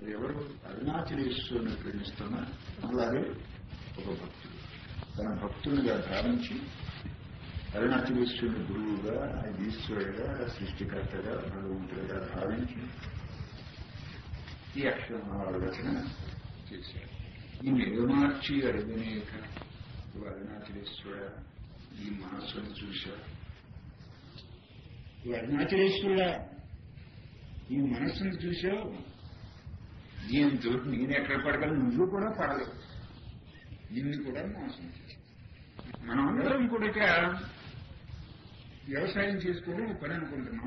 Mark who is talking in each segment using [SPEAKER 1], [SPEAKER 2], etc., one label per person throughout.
[SPEAKER 1] ఎవరు అరుణాచలేశ్వరుని ప్రేమిస్తున్న అలాగే ఒక భక్తుడు తన భక్తునిగా భావించి అరుణాచలేశ్వరుని గురువుగా ఆయన ఈశ్వరుడుగా సృష్టికర్తగా భగవంతుడిగా భావించి ఈ అక్షరమాల రచన చేశారు ఈ నిర్మార్చి అడిగినేక అరుణాచలేశ్వర ఈ మనస్సును చూశారు ఈ అరుణాచలేశ్వరుడ ఈ మనస్సును చూశావు దీంతో నేను ఎక్కడ పడగలను నువ్వు కూడా పడలేవు నిన్ను కూడా మోసం చేస్తావు మనం అందరం కూడా ఇక వ్యవసాయం చేసుకోవడం ఒక పని అనుకుంటున్నాం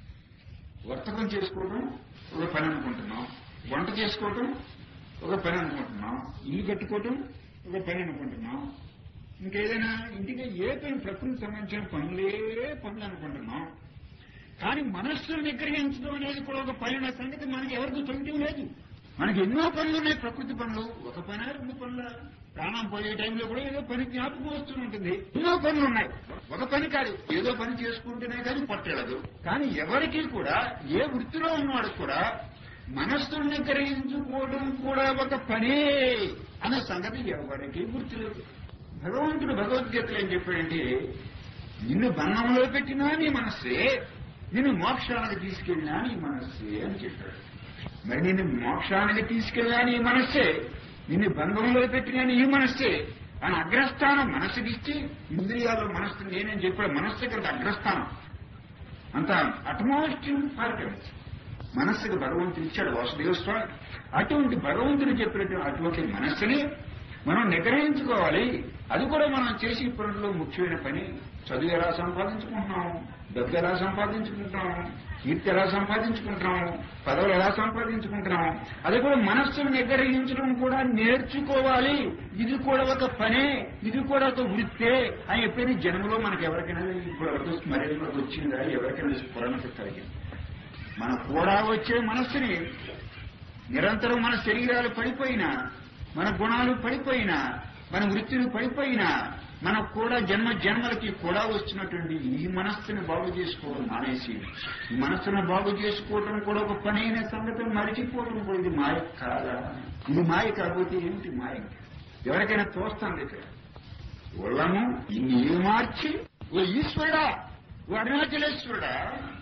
[SPEAKER 1] వర్తకం చేసుకోవడం ఒక పని అనుకుంటున్నాం వంట చేసుకోవడం ఒక పని అనుకుంటున్నాం ఇల్లు కట్టుకోవటం ఒక పని అనుకుంటున్నాం ఇంకేదైనా ఇంటికి ఏ పని ప్రకృతి సంబంధించిన పనులే పనులు అనుకుంటున్నాం కానీ మనస్సును నిగ్రహించడం అనేది కూడా ఒక పని అనే సంగతి మనకి ఎవరికి తొలగి లేదు మనకి ఎన్నో పనులు ఉన్నాయి ప్రకృతి పనులు ఒక పని రెండు పనుల ప్రాణం పోయే టైంలో కూడా ఏదో పని జ్ఞాపకం వస్తూ ఉంటుంది ఎన్నో పనులు ఉన్నాయి ఒక పని కాదు ఏదో పని చేసుకుంటేనే కానీ పట్టెడదు కానీ ఎవరికి కూడా ఏ వృత్తిలో ఉన్నవాడు కూడా మనస్సును నిగ్రహించుకోవడం కూడా ఒక పనే అనే సంగతి ఎవరికి గుర్తులేదు భగవంతుడు భగవద్గీతలో ఏం చెప్పాడంటే నిన్ను బంధంలో పెట్టినా నీ మనస్సే నిన్ను మోక్షానికి తీసుకెళ్ళినా నీ మనస్సే అని చెప్పాడు మరి నిన్ను మోక్షానికి తీసుకెళ్ళినా నీ మనస్సే నిన్ను బంధంలో పెట్టినా నీ మనస్సే అని అగ్రస్థానం మనస్సుకి ఇచ్చి ఇంద్రియాల్లో మనస్సు నేనేం చెప్పాడు మనస్సు ఇక్కడ అగ్రస్థానం అంత అటమోస్ట్ ఇంపార్టెంట్ మనస్సుకి భగవంతుడు ఇచ్చాడు వాసుదేవ స్వామి అటువంటి భగవంతుడు చెప్పినట్టు అటువంటి మనస్సుని మనం నిగ్రహించుకోవాలి అది కూడా మనం చేసే పనుల్లో ముఖ్యమైన పని చదువు ఎలా సంపాదించుకుంటున్నాం డబ్బు ఎలా సంపాదించుకుంటున్నాం కీర్తి ఎలా సంపాదించుకుంటున్నాం పదవులు ఎలా సంపాదించుకుంటున్నాం అది కూడా మనస్సును నిగ్రహించడం కూడా నేర్చుకోవాలి ఇది కూడా ఒక పనే ఇది కూడా ఒక వృత్తే అని చెప్పిన జన్మలో మనకు ఎవరికైనా ఇప్పుడు వరకు స్మరణలోకి వచ్చిందా ఎవరికైనా స్ఫురణకు కలిగింది మన కూడా వచ్చే మనస్సుని నిరంతరం మన శరీరాలు పడిపోయినా మన గుణాలు పడిపోయినా మన వృత్తులు పడిపోయినా మనకు కూడా జన్మ జన్మలకి కూడా వచ్చినటువంటి ఈ మనస్సుని బాగు చేసుకోవడం మానేసి ఈ మనస్సును బాగు చేసుకోవడం కూడా ఒక పని అయిన సంగతి మరిచిపోవడం కూడా ఇది మాయ కాదా ఇది మాయ కాకపోతే ఏమిటి మాయ ఎవరికైనా తోస్తుంది ఇక్కడ ఉళ్ళము ఇన్ని మార్చి ఓ ఈశ్వరుడా ఓ అరుణాచలేశ్వరుడా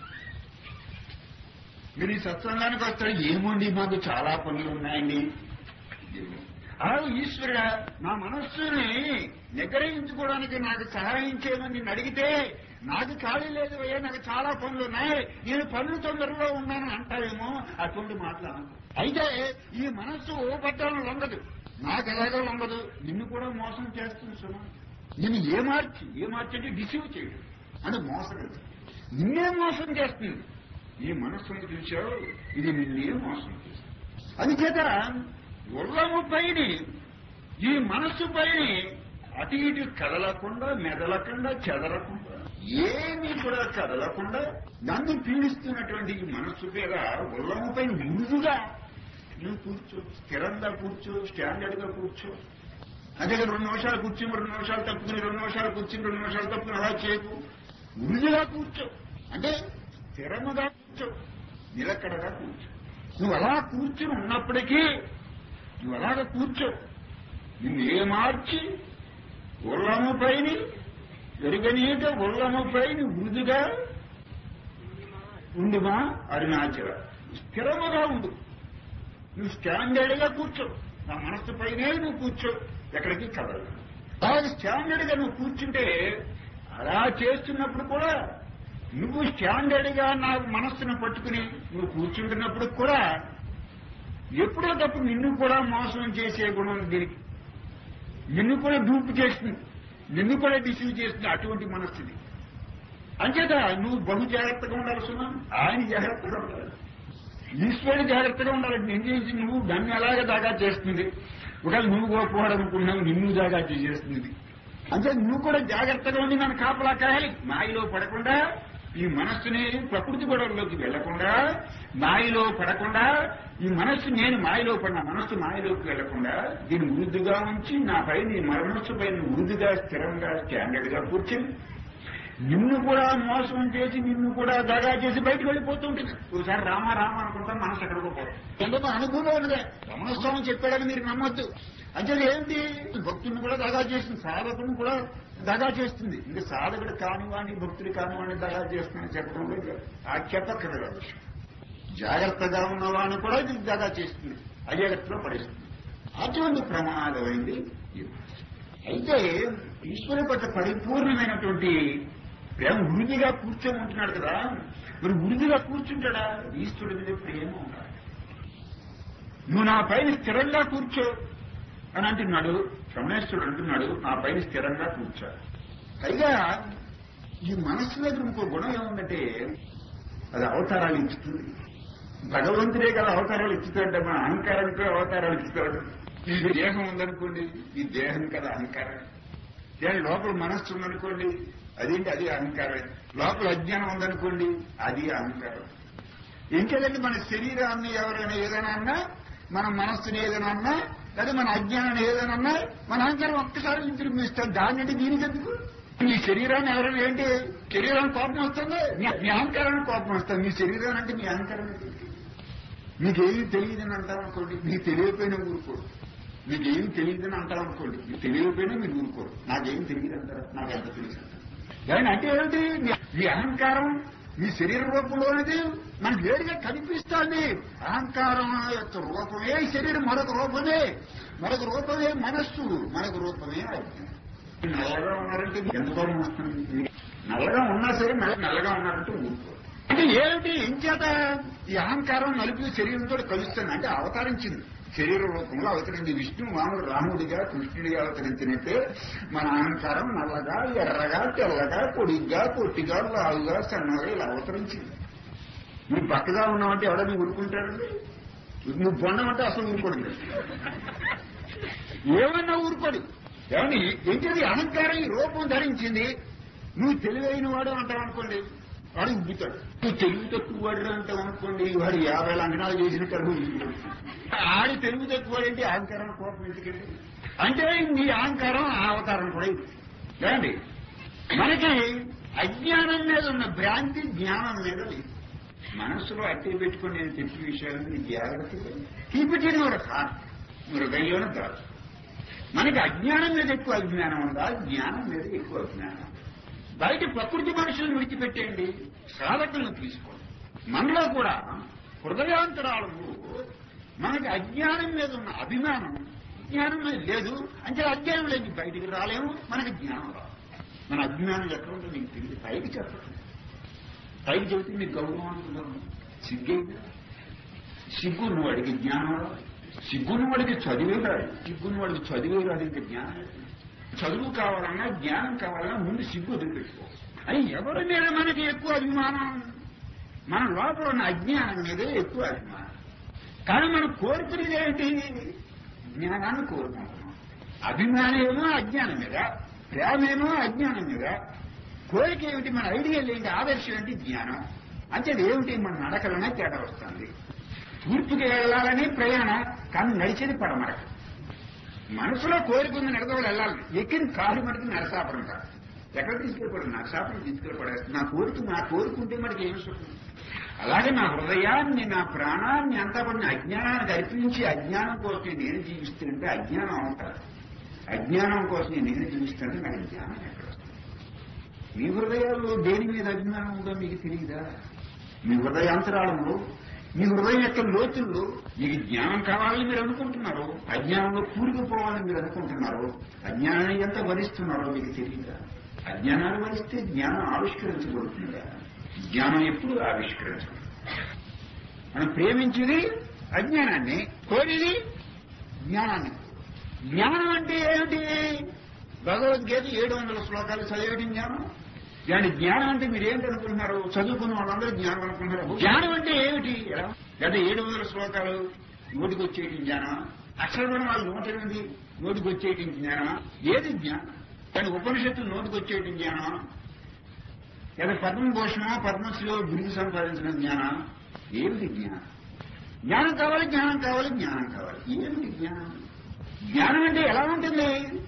[SPEAKER 1] మీరు ఈ సత్సంగానికి వస్తారు ఏముండి మాకు చాలా పనులు ఉన్నాయండి అలా ఈశ్వరుడా నా మనస్సుని నిగ్రహించుకోవడానికి నాకు సహాయం చేయమని నిన్ను అడిగితే నాకు ఖాళీ లేదు అయ్యా నాకు చాలా పనులు ఉన్నాయి నేను పనులు తొందరలో ఉన్నాను అంటావేమో అటువంటి మాట్లాడు అయితే ఈ మనస్సు ఓ పట్టాలను లొంగదు నాకు ఎలాగో లొంగదు నిన్ను కూడా మోసం చేస్తుంది సుమా నిన్ను ఏ మార్చి ఏ మార్చి అంటే డిసీవ్ చేయడు అంటే మోసం నిన్నే మోసం చేస్తుంది ఈ మనస్సును చూశావు ఇది నిన్నే మోసం చేస్తుంది అందుచేత ఉల్లము పైని ఈ మనస్సు పైని అటు ఇటు కదలకుండా మెదలకుండా చెదలకుండా ఏమీ కూడా కదలకుండా నన్ను పీడిస్తున్నటువంటి ఈ మనస్సు మీద ఉల్లము పైన మృదుగా నువ్వు కూర్చో స్థిరంగా కూర్చో స్టాండర్డ్ గా కూర్చో అదే రెండు నిమిషాలు కూర్చుని రెండు నిమిషాలు తప్పుకుని రెండు నిమిషాలు కూర్చుని రెండు నిమిషాలు తప్పుకుని అలా చేయకు మృదుగా కూర్చో అంటే స్థిరముగా కూర్చో నిలకడగా కూర్చో నువ్వు అలా కూర్చుని ఉన్నప్పటికీ నువ్వు అలాగ కూర్చో నిన్ను ఏ మార్చి ఉల్లము పైన ఎరుగనీట ఉల్లము పైన మృదుగా ఉండుమా అరుణాచల స్థిరముగా ఉండు నువ్వు స్టాండర్డ్ గా కూర్చో నా మనస్సు పైనే నువ్వు కూర్చో ఎక్కడికి కదలదు అలాగే స్టాండర్డ్ గా నువ్వు కూర్చుంటే అలా చేస్తున్నప్పుడు కూడా నువ్వు స్టాండర్డ్ గా నా మనస్సును పట్టుకుని నువ్వు కూర్చుంటున్నప్పుడు కూడా ఎప్పుడో తప్పుడు నిన్ను కూడా మోసం చేసే గుణం దీనికి నిన్ను కూడా డూపు చేస్తుంది నిన్ను కూడా డిసీవ్ చేస్తుంది అటువంటి మనస్సుది అంచేత నువ్వు బహు జాగ్రత్తగా ఉండాలి సుమా ఆయన జాగ్రత్తగా ఉండాలి ఈశ్వరుడు జాగ్రత్తగా ఉండాలి నేను చేసి నువ్వు దాన్ని ఎలాగ దాగా చేస్తుంది ఒకవేళ నువ్వు కోరుకోవాలనుకున్నావు నిన్ను దాగా చేసేస్తుంది అంటే నువ్వు కూడా జాగ్రత్తగా ఉండి నన్ను కాపలా కాయాలి మాయలో పడకుండా ఈ మనస్సుని ప్రకృతి గొడవల్లోకి వెళ్లకుండా మాయలో పడకుండా ఈ మనస్సు నేను మాయలో పడిన మనస్సు మాయలోకి వెళ్లకుండా దీన్ని వృద్ధిగా ఉంచి నా పైన ఈ మనస్సు పైన వృద్ధిగా స్థిరంగా స్టాండర్డ్ గా కూర్చుని నిన్ను కూడా మోసం చేసి నిన్ను కూడా దగా చేసి బయటకు వెళ్ళిపోతూ ఉంటుంది ఒకసారి రామ రామ అనుకుంటాం మనసు ఎక్కడికో పోతాం ఎందుకు అనుభవం ఉన్నదే రమణస్వామి చెప్పాడని మీరు నమ్మొద్దు అంటే ఏంటి భక్తుని కూడా దగా చేస్తుంది సాధకుని కూడా దగా చేస్తుంది ఇంకా సాధకుడు కానివాణి భక్తుడు కానివాణి దగా చేస్తుందని చెప్పడం లేదు ఆ చెప్పక్కర్లేదు విషయం జాగ్రత్తగా ఉన్నవాడిని కూడా ఇది దగా చేస్తుంది అజాగ్రత్తలో పడేస్తుంది అటువంటి ప్రమాదమైంది ఈ మనసు. అయితే ఈశ్వరు పట్ల పరిపూర్ణమైనటువంటి ప్రేమ వృద్ధిగా కూర్చొని ఉంటున్నాడు కదా మరి వృద్ధిగా కూర్చుంటాడా ఈశ్వరుడి మీద ప్రేమ ఉండాలి నువ్వు నా పైన స్థిరంగా కూర్చో అని అంటున్నాడు రమణేశ్వరుడు అంటున్నాడు నా పైన స్థిరంగా కూర్చో పైగా ఈ మనస్సు దగ్గర ఇంకో గుణం ఏముందంటే అది అవతారాలు ఇస్తుంది భగవంతుడే కదా అవతారాలు ఇచ్చుతాడు మన అహంకారంతో అవతారాలు ఇస్తాడు ఈ దేహం ఉందనుకోండి ఈ దేహం కదా అహంకారం దాని లోపల మనస్సు ఉందనుకోండి అదేంటి అది అహంకారం లోపల అజ్ఞానం ఉందనుకోండి అది అహంకారం ఇంకేదండి మన శరీరాన్ని ఎవరైనా ఏదైనా అన్నా మన మనస్సుని ఏదైనా అన్నా లేదా మన అజ్ఞానాన్ని ఏదైనా అన్నా మన అహంకారం ఒక్కసారి ఇంప్రూవ్ దాన్ని అంటే దీనికి ఎందుకు నీ శరీరాన్ని ఎవరైనా ఏంటి శరీరానికి కోపం వస్తుంది నీ- నీ అహంకారానికి కోపం వస్తుంది నీ శరీరాన్ని అంటే నీ అహంకారం ఏంటి? నీకేమీ తెలియదని అంటారు అనుకోండి నీకు తెలియకపోయినా ఊరుకోరు మీకేం తెలియదని అంటారు అనుకోండి మీకు తెలియకపోయినా మీరు ఊరుకోరు నాకేం తెలియదు అంటారు నాకు ఎంత తెలియదు అంటారు కానీ అంటే ఏంటి మీ- మీ అహంకారం మీ శరీర రూపంలోనిది మనకు వేడిగా కనిపిస్తోంది అహంకారం యొక్క రూపమే ఈ శరీరం మరొక రూపమే మరొక రూపమే మనస్సు మరొక రూపమే అజ్ఞానం. నల్లగా ఉన్నారంటే మీకు ఎంత కోపం వస్తుంది నల్లగా ఉన్నా సరే నల్ల- నల్లగా ఉన్నారంటే ఊరుకోరు అంటే ఏమిటి ఇంచేత ఈ అహంకారం నలుపు శరీరంతో కలుస్తుంది అంటే అవతరించింది శరీర రూపంలో అవతరించింది విష్ణు మామూలు రాముడిగా కృష్ణుడిగా అవతరించినట్టే మన అహంకారం నల్లగా ఎర్రగా తెల్లగా పొడిగ్గా పొట్టిగా లావుగా సన్నగా ఇలా అవతరించింది నువ్వు పక్కగా ఉన్నావంటే ఎవడని ఊరుకుంటాడండి నువ్వు పొండమంటే అసలు ఊరుకోడు ఏమన్నా ఊరుకోడు ఏమని ఏంటది అహంకారం ఈ రూపం ధరించింది నువ్వు తెలివైన వాడు అంటావు అనుకోండి వాడు ఉబ్బుతాడు నువ్వు తెలివి తక్కువ వాడు అంటావు అనుకోండి వాడు యాభై లంఘనాలు చేసినట్టు అనుభవించుకుంటాడు ఆడి తెలివి తక్కువ వాడంటే అహంకారం కోపం ఎందుకండి అంటే నీ అహంకారం ఆ అవతారం కూడా ఇది ఏమండి మనకి అజ్ఞానం మీద ఉన్న భ్రాంతి జ్ఞానం మీద లేదు మనస్సులో అట్టే పెట్టుకుని నేను చెప్పిన విషయాలను జాగ్రత్తగా కీపిటీని కూడా కాదు మృగంలోనే కాదు మనకి అజ్ఞానం మీద ఎక్కువ అజ్ఞానం ఉందా జ్ఞానం మీద ఎక్కువ అజ్ఞానం బయట ప్రకృతి మనుషులను విడిచిపెట్టేయండి సాధకులను తీసుకోండి మనలో కూడా హృదయాంతరాలలో మనకి అజ్ఞానం మీద ఉన్న అభిమానం జ్ఞానం మీద లేదు అంటే అజ్ఞానం లేదు బయటికి రాలేము మనకి జ్ఞానం రాదు మన అజ్ఞానం ఎక్కడ ఉందో నీకు తెలియదు పైకి చెప్పండి పైకి చెబితే మీకు గౌరవం అనుకుంటారు సిగ్గైందా సిగ్గున్న వాడికి జ్ఞానం రాదు సిగ్గున్న వాడికి చదివే రాదు సిగ్గున్న వాడికి చదివే రాదు ఇంకా జ్ఞానం లేదు. చదువు కావాలన్నా జ్ఞానం కావాలన్నా ముందు సిగ్గు వదిలిపెట్టుకో అని ఎవరి మీద మనకి ఎక్కువ అభిమానం మన లోపల ఉన్న అజ్ఞానం మీదే ఎక్కువ అభిమానం కానీ మనం కోరుకునేది ఏంటి జ్ఞానాన్ని కోరుకుంటున్నాం అభిమానమేమో అజ్ఞానం మీద ప్రేమేమో అజ్ఞానం మీద కోరిక ఏమిటి మన ఐడియల్ ఏంటి ఆదర్శం ఏంటి జ్ఞానం అంటే ఏమిటి మన నడకలనే తేడా వస్తుంది తూర్పుకి వెళ్ళాలని ప్రయాణం కానీ నడిచేది పడమర మనసులో కోరికుంది నడదవలు వెళ్ళాలి ఎక్కిన కారు మటుకు నరసాపురం కాదు ఎక్కడ తీసుకెళ్ళిపోడు నరసాపురం తీసుకెళ్ళిపడేస్తుంది నా కోరిక నా కోరుకుంటే మనకి ఏమి సుఖం అలాగే నా హృదయాన్ని నా ప్రాణాన్ని అంతా పడిన అజ్ఞానానికి అర్పించి అజ్ఞానం కోసం నేను జీవిస్తుంటే అజ్ఞానం అవుతారు అజ్ఞానం కోసం నేను జీవిస్తుంటే నాకు జ్ఞానం ఎక్కడ వస్తుంది మీ హృదయాల్లో దేని మీద అజ్ఞానం ఉందో మీకు తెలియదా మీ హృదయాంతరాలంలో మీ హృదయం యొక్క లోతుల్లో మీకు జ్ఞానం కావాలని మీరు అనుకుంటున్నారు అజ్ఞానంలో కూరుకుపోవాలని మీరు అనుకుంటున్నారు అజ్ఞానాన్ని ఎంత వరిస్తున్నారో మీకు తెలియదా అజ్ఞానాన్ని వరిస్తే జ్ఞానం ఆవిష్కరించబడుతుందా జ్ఞానం ఎప్పుడు ఆవిష్కరించదు మనం ప్రేమించేది అజ్ఞానాన్ని కోరిది జ్ఞానాన్ని జ్ఞానం అంటే ఏమిటి భగవద్గీత ఏడు వందల శ్లోకాలు చదివేయడం జ్ఞానం దాని జ్ఞానం అంటే మీరు ఏంటి అనుకుంటున్నారు చదువుకున్న వాళ్ళందరూ జ్ఞానం అనుకుంటున్నారు జ్ఞానం అంటే ఏమిటి ఎలా? గత ఏడు వందల శ్లోకాలు నోటికి వచ్చేయటం జ్ఞానం అక్షరమైన వాళ్ళు నూట ఎనిమిది నోటికి వచ్చేయటం జ్ఞానం ఏది జ్ఞానం కానీ ఉపనిషత్తులు నోటికి వచ్చేయటం జ్ఞానం లేదా పద్మభూషణ పద్మశ్రీలో బిరుదు సంపాదించిన జ్ఞానం ఏమిటి జ్ఞానం జ్ఞానం కావాలి జ్ఞానం కావాలి జ్ఞానం కావాలి ఏమిటి జ్ఞానం జ్ఞానం అంటే ఎలా ఉంటుంది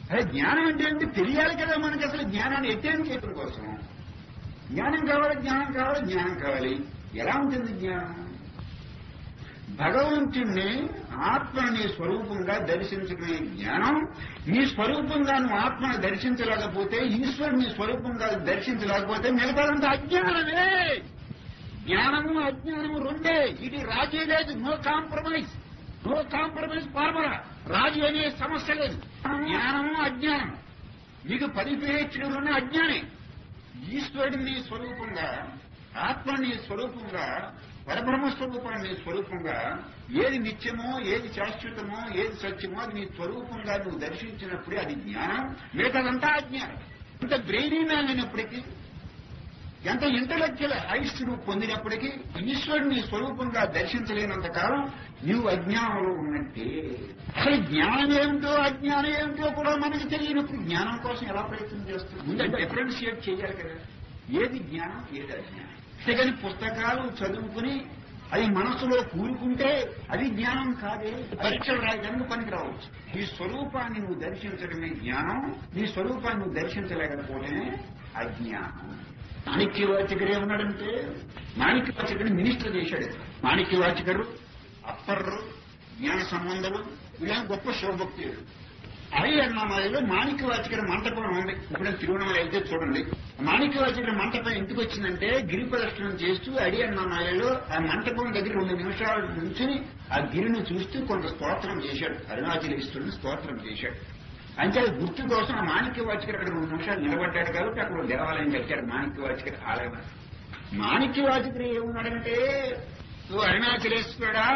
[SPEAKER 1] అదే జ్ఞానం అంటే ఏంటి తెలియాలి కదా మనకి అసలు జ్ఞానాన్ని ఎట్టేం చేయడం కోసం జ్ఞానం కావాలి జ్ఞానం కావాలి జ్ఞానం కావాలి ఎలా ఉంటుంది జ్ఞానం భగవంతుణ్ణి ఆత్మని నీ స్వరూపంగా దర్శించుకునే జ్ఞానం నీ స్వరూపంగా నువ్వు ఆత్మను దర్శించలేకపోతే ఈశ్వరుని స్వరూపంగా దర్శించలేకపోతే మిగతాదంతా అజ్ఞానమే జ్ఞానము అజ్ఞానము రెండే ఇది రాజీ లేదు no compromise no compromise formula రాజీ అనే సమస్య లేదు జ్ఞానము అజ్ఞానం నీకు పది పిహెచ్డీలున్న అజ్ఞానే ఈశ్వరుడిని స్వరూపంగా ఆత్మని స్వరూపంగా పరబ్రహ్మ స్వరూపాన్ని స్వరూపంగా ఏది నిత్యమో ఏది శాశ్వతమో ఏది సత్యమో అది నీ స్వరూపంగా నువ్వు దర్శించినప్పుడే అది జ్ఞానం మిగతాదంతా అజ్ఞానం ఇంత బ్రెయినీ మ్యాన్ అయినప్పటికీ ఎంత ఇంటలెక్చువల్ హైస్ట్ నువ్వు పొందినప్పటికీ ఈశ్వరుని స్వరూపంగా దర్శించలేనంత కాలం నువ్వు అజ్ఞానంలో ఉన్నట్టే అసలు జ్ఞానం ఏమిటో అజ్ఞానం ఏమిటో కూడా మనకి తెలియనప్పుడు జ్ఞానం కోసం ఎలా ప్రయత్నం చేస్తుంది ముందు డిఫరెన్షియేట్ చేయాలి కదా ఏది జ్ఞానం ఏది అజ్ఞానం అంతేగాని పుస్తకాలు చదువుకుని అది మనసులో కూరుకుంటే అది జ్ఞానం కాదే పరీక్షలు రాయడానికి పనికి రావచ్చు నీ స్వరూపాన్ని నువ్వు దర్శించడమే జ్ఞానం నీ స్వరూపాన్ని నువ్వు దర్శించలేకపోవడమే అజ్ఞానం మాణిక్యవాచకరు ఏమన్నాడంటే మాణిక్యవాచకుడు మినిస్టర్ చేశాడు మాణిక్యవాచకరు అప్పర్రు జ్ఞాన సంబంధులు ఇలా గొప్ప శివభక్తులు అవి అన్నమాలలో మాణిక్యవాచకర మంటపం ఉంది ఇప్పుడు తిరువణమల అయితే చూడండి మాణిక్యవాచకర మంటపం ఎందుకు వచ్చిందంటే గిరి ప్రదర్శనం చేస్తూ అడి అన్నమాలలో ఆ మంటపం దగ్గర రెండు నిమిషాల నుంచి ఆ గిరిని చూస్తూ కొంత స్తోత్రం చేశాడు అరుణాచలేశ్వరుని స్తోత్రం చేశాడు అంటే అది గుర్తు కోసం ఆ మాణిక్యవాచకర్ అక్కడ రెండు నిమిషాలు నిలబడ్డాడు కాబట్టి అక్కడ ఒక దేవాలయం కట్టాడు మాణిక్యవాచకర్ ఆలయం మాణిక్యవాచకర్ ఏమున్నాడంటే నువ్వు అరుణాచలేశ్వరుడా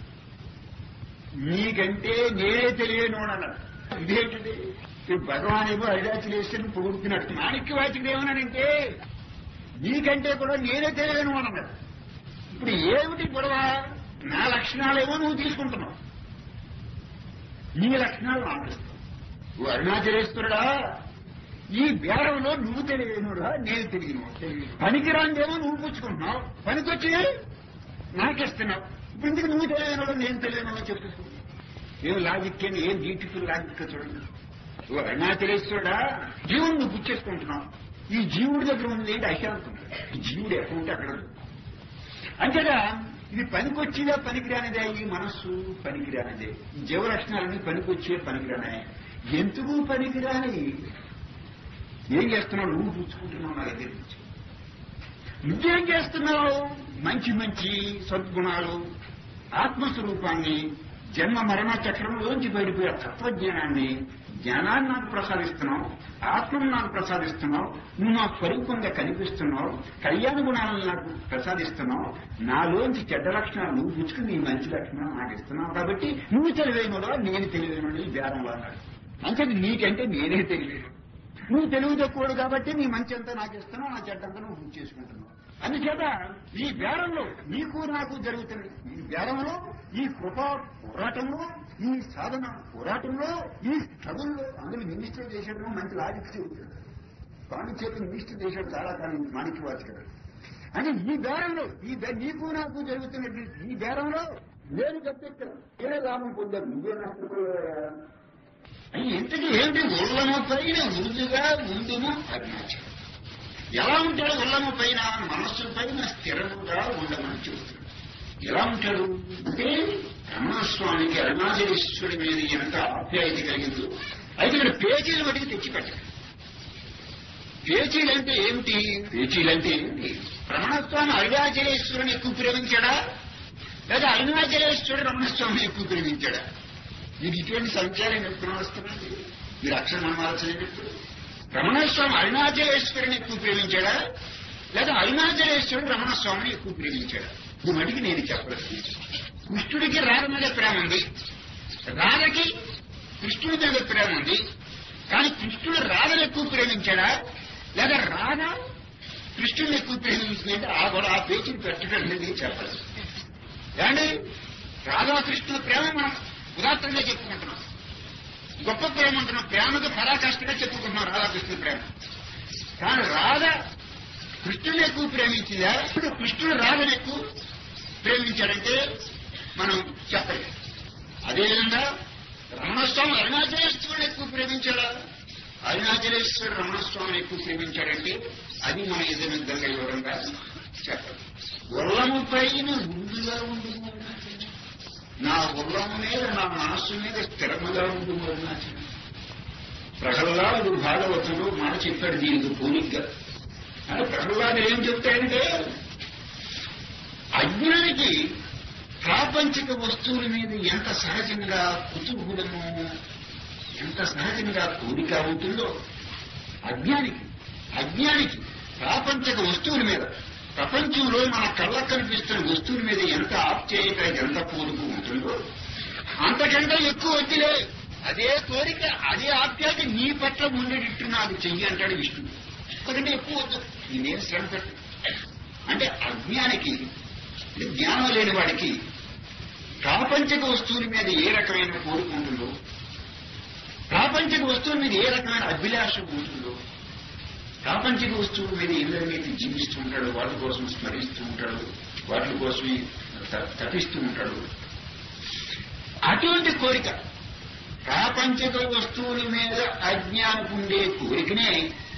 [SPEAKER 1] నీకంటే నేనే తెలియను అన్నాడు ఇదేంటిది ఇప్పుడు భగవాన్ ఏమో అరుణాచలేశ్వరుని పొగుడుతున్నాడు మాణిక్యవాచకుడు ఏమన్నాడంటే నీకంటే కూడా నేనే తెలియను అన్నాడు ఇప్పుడు ఏమిటి గొడవ నా లక్షణాలేమో నువ్వు తీసుకుంటున్నావు నీ లక్షణాలు నాకు ఇస్తావు ఓ అరుణాచలేశ్వరుడా ఈ బేరంలో నువ్వు తెలియనుడా నేను తెలియను పనికిరాందేమో నువ్వు పుచ్చుకుంటున్నావు పనికొచ్చి నాకిస్తున్నావు ఇప్పుడు ఇందుకు నువ్వు తెలియనుడా నేను తెలియను చెప్పు ఏం లాజిక్ అని ఏం బ్యూటిఫుల్ లాజిక్ చూడండి ఓ అరుణాచలేశ్వరుడా జీవుడు నువ్వు పుచ్చేసుకుంటున్నావు ఈ జీవుడి దగ్గర ఉంది ఏంటి అశాంతం ఈ జీవుడు ఎక్కడ ఉంటే అక్కడ ఉంది. అంతేగా ఇది పనికొచ్చిదా పనికిరానిదే ఈ మనస్సు పనికిరానిదే ఈ జీవ లక్షణాలన్నీ పనికొచ్చే పనికిరానే ఎందుకు పనికిరాని ఏం చేస్తున్నావు నువ్వు పుచ్చుకుంటున్నావు నా దగ్గర నుంచి నువ్వేం చేస్తున్నావు మంచి మంచి సద్గుణాలు ఆత్మస్వరూపాన్ని జన్మ మరణ చక్రంలోంచి బయటపోయే తత్వజ్ఞానాన్ని జ్ఞానాన్ని నాకు ప్రసాదిస్తున్నావు ఆత్మను నాకు ప్రసాదిస్తున్నావు నువ్వు నా స్వరూపంగా కనిపిస్తున్నావు కళ్యాణ గుణాలను నాకు ప్రసాదిస్తున్నావు నాలోంచి చెడ్డ లక్షణాలు నువ్వు పుచ్చుకుని నీ మంచి లక్షణాలు నాకు ఇస్తున్నావు కాబట్టి నువ్వు తెలివైనడా నేను తెలివైనడు ఈ బేరంలో అన్నాడు అంటే నీకంటే నేనే తెలియను నువ్వు తెలివి తక్కువడు కాబట్టి నీ మంచి అంతా నాకు ఇస్తున్నావు నా చెడ్డంతా నువ్వు పూర్తి చేసుకుంటున్నావు అందుచేత ఈ బేరంలో నీకు నాకు జరుగుతుంది ఈ బేరంలో ఈ కృప పోరాటంలో ఈ సాధన పోరాటంలో ఈ స్ట్రగుల్లో అందులో మినిస్టర్ చేసేటప్పుడు మంచి లాజిక్ చెబుతాడు పాండిచేతి మినిస్టర్ చేశాడు చాలా కాలం మాణిక్య వాచకుడు అంటే ఈ బేరంలో ఈ బే- నీకు నాకు జరుగుతున్నటువంటి ఈ బేరంలో నేను తప్పెత్తాను నేనే లాభం పొందాను నువ్వే నష్టపోయా అని ఇంతకీ ఏమిటి ఉల్లమ పైన మృదుగా ఉండును అరుణాచలం ఎలా ఉంటాడు ఉల్లమ పైన మనస్సు పైన స్థిరముగా ఉండమని చెబుతున్నాడు ఎలా ఉంటాడు అంటే రమణస్వామికి అరుణాచలేశ్వరుడి మీద ఎంత ఆప్యాయత కలిగిందో అయితే ఇక్కడ పేచీలు బట్టి తెచ్చిపెట్టాడు పేచీలంటే ఏమిటి పేచీలంటే ఏమిటి రమణస్వామి అరుణాచలేశ్వరుని ఎక్కువ ప్రేమించాడా లేదా అరుణాచలేశ్వరుడు రమణస్వామిని ఎక్కువ ప్రేమించాడా మీకు ఇటువంటి సంచారం ఎప్పుడు వస్తున్నది మీరు అక్షరనామాల్సినప్పుడు రమణస్వామి అరుణాచలేశ్వరుని ఎక్కువ ప్రేమించాడా లేదా అరుణాచలేశ్వరుడు రమణస్వామిని ఎక్కువ ప్రేమించాడా ఇది మటుకు నేను చెప్పలేదు కృష్ణుడికి రాధ మీద ప్రేమ ఉంది రాధకి కృష్ణుడి మీద ప్రేమ ఉంది కానీ కృష్ణుడు రాధను ఎక్కువ ప్రేమించాడా లేదా రాధ కృష్ణుడిని ఎక్కువ ప్రేమించిందంటే ఆ కూడా ఆ పేచీని పెట్టడం అనేది చెప్పలేదు ఏమండి రాధాకృష్ణుల ప్రేమ మనం ఉదాత్తంగా చెప్పుకుంటున్నాం గొప్ప ప్రేమ ఉంటున్నాం ప్రేమకు పరాకాష్ఠగా చెప్పుకుంటున్నాం రాధాకృష్ణ ప్రేమ కానీ రాధ కృష్ణుని ఎక్కువ ప్రేమించిందా ఇప్పుడు కృష్ణుడు రాధను ఎక్కువ ప్రేమించాడంటే మనం చెప్పలేం అదేవిధంగా రమణస్వామి స్వామి అరుణాచలేశ్వరుడు ఎక్కువ ప్రేమించాడా అరుణాచలేశ్వరుడు రమణస్వామిని ఎక్కువ ప్రేమించాడంటే అది మన ఎదురుగా వివరంగా చెప్పదు ఉల్లము పైన ముందుగా ఉండు అరుణాచలం. నా ఉల్లము మీద నా మనస్సు మీద స్థిరముగా ఉండు అరుణాచలం ప్రహ్లాదుడు భాగవతుడు మాట చెప్పాడు దీనికి పూనిగ్గా అంటే ప్రహ్లాదుడు ఏం చెప్తాడంటే అజ్ఞానికి ప్రాపంచిక వస్తువుల మీద ఎంత సహజంగా కుతూహలము ఎంత సహజంగా కోరిక ఉంటుందో అజ్ఞానికి అజ్ఞానికి ప్రాపంచిక వస్తువుల మీద ప్రపంచంలో మన కళ్ళకు కనిపిస్తున్న వస్తువుల మీద ఎంత ఆప్యాయత ఎంత కోరిక ఉంటుందో అంతకంటే ఎక్కువ వద్దులే అదే కోరిక అదే ఆప్యాయత నీ పట్ల ఉండేటట్టు నాకు చెయ్యి అంటాడు విష్ణువు అంతకంటే ఎక్కువ వద్దు నేనేం శ్రమ పెట్టు అంటే అజ్ఞానికి అంటే జ్ఞానం లేని వాడికి ప్రాపంచిక వస్తువుల మీద ఏ రకమైన కోరిక ఉంటుందో ప్రాపంచిక వస్తువుల మీద ఏ రకమైన అభిలాషం ఉంటుందో ప్రాపంచిక వస్తువుల మీద ఎందరికైతే జీవిస్తూ ఉంటాడు వాటి కోసం స్మరిస్తూ ఉంటాడు వాటి కోసం త- తపిస్తూ ఉంటాడు అటువంటి కోరిక ప్రాపంచిక వస్తువుల మీద అజ్ఞానకుండే కోరికనే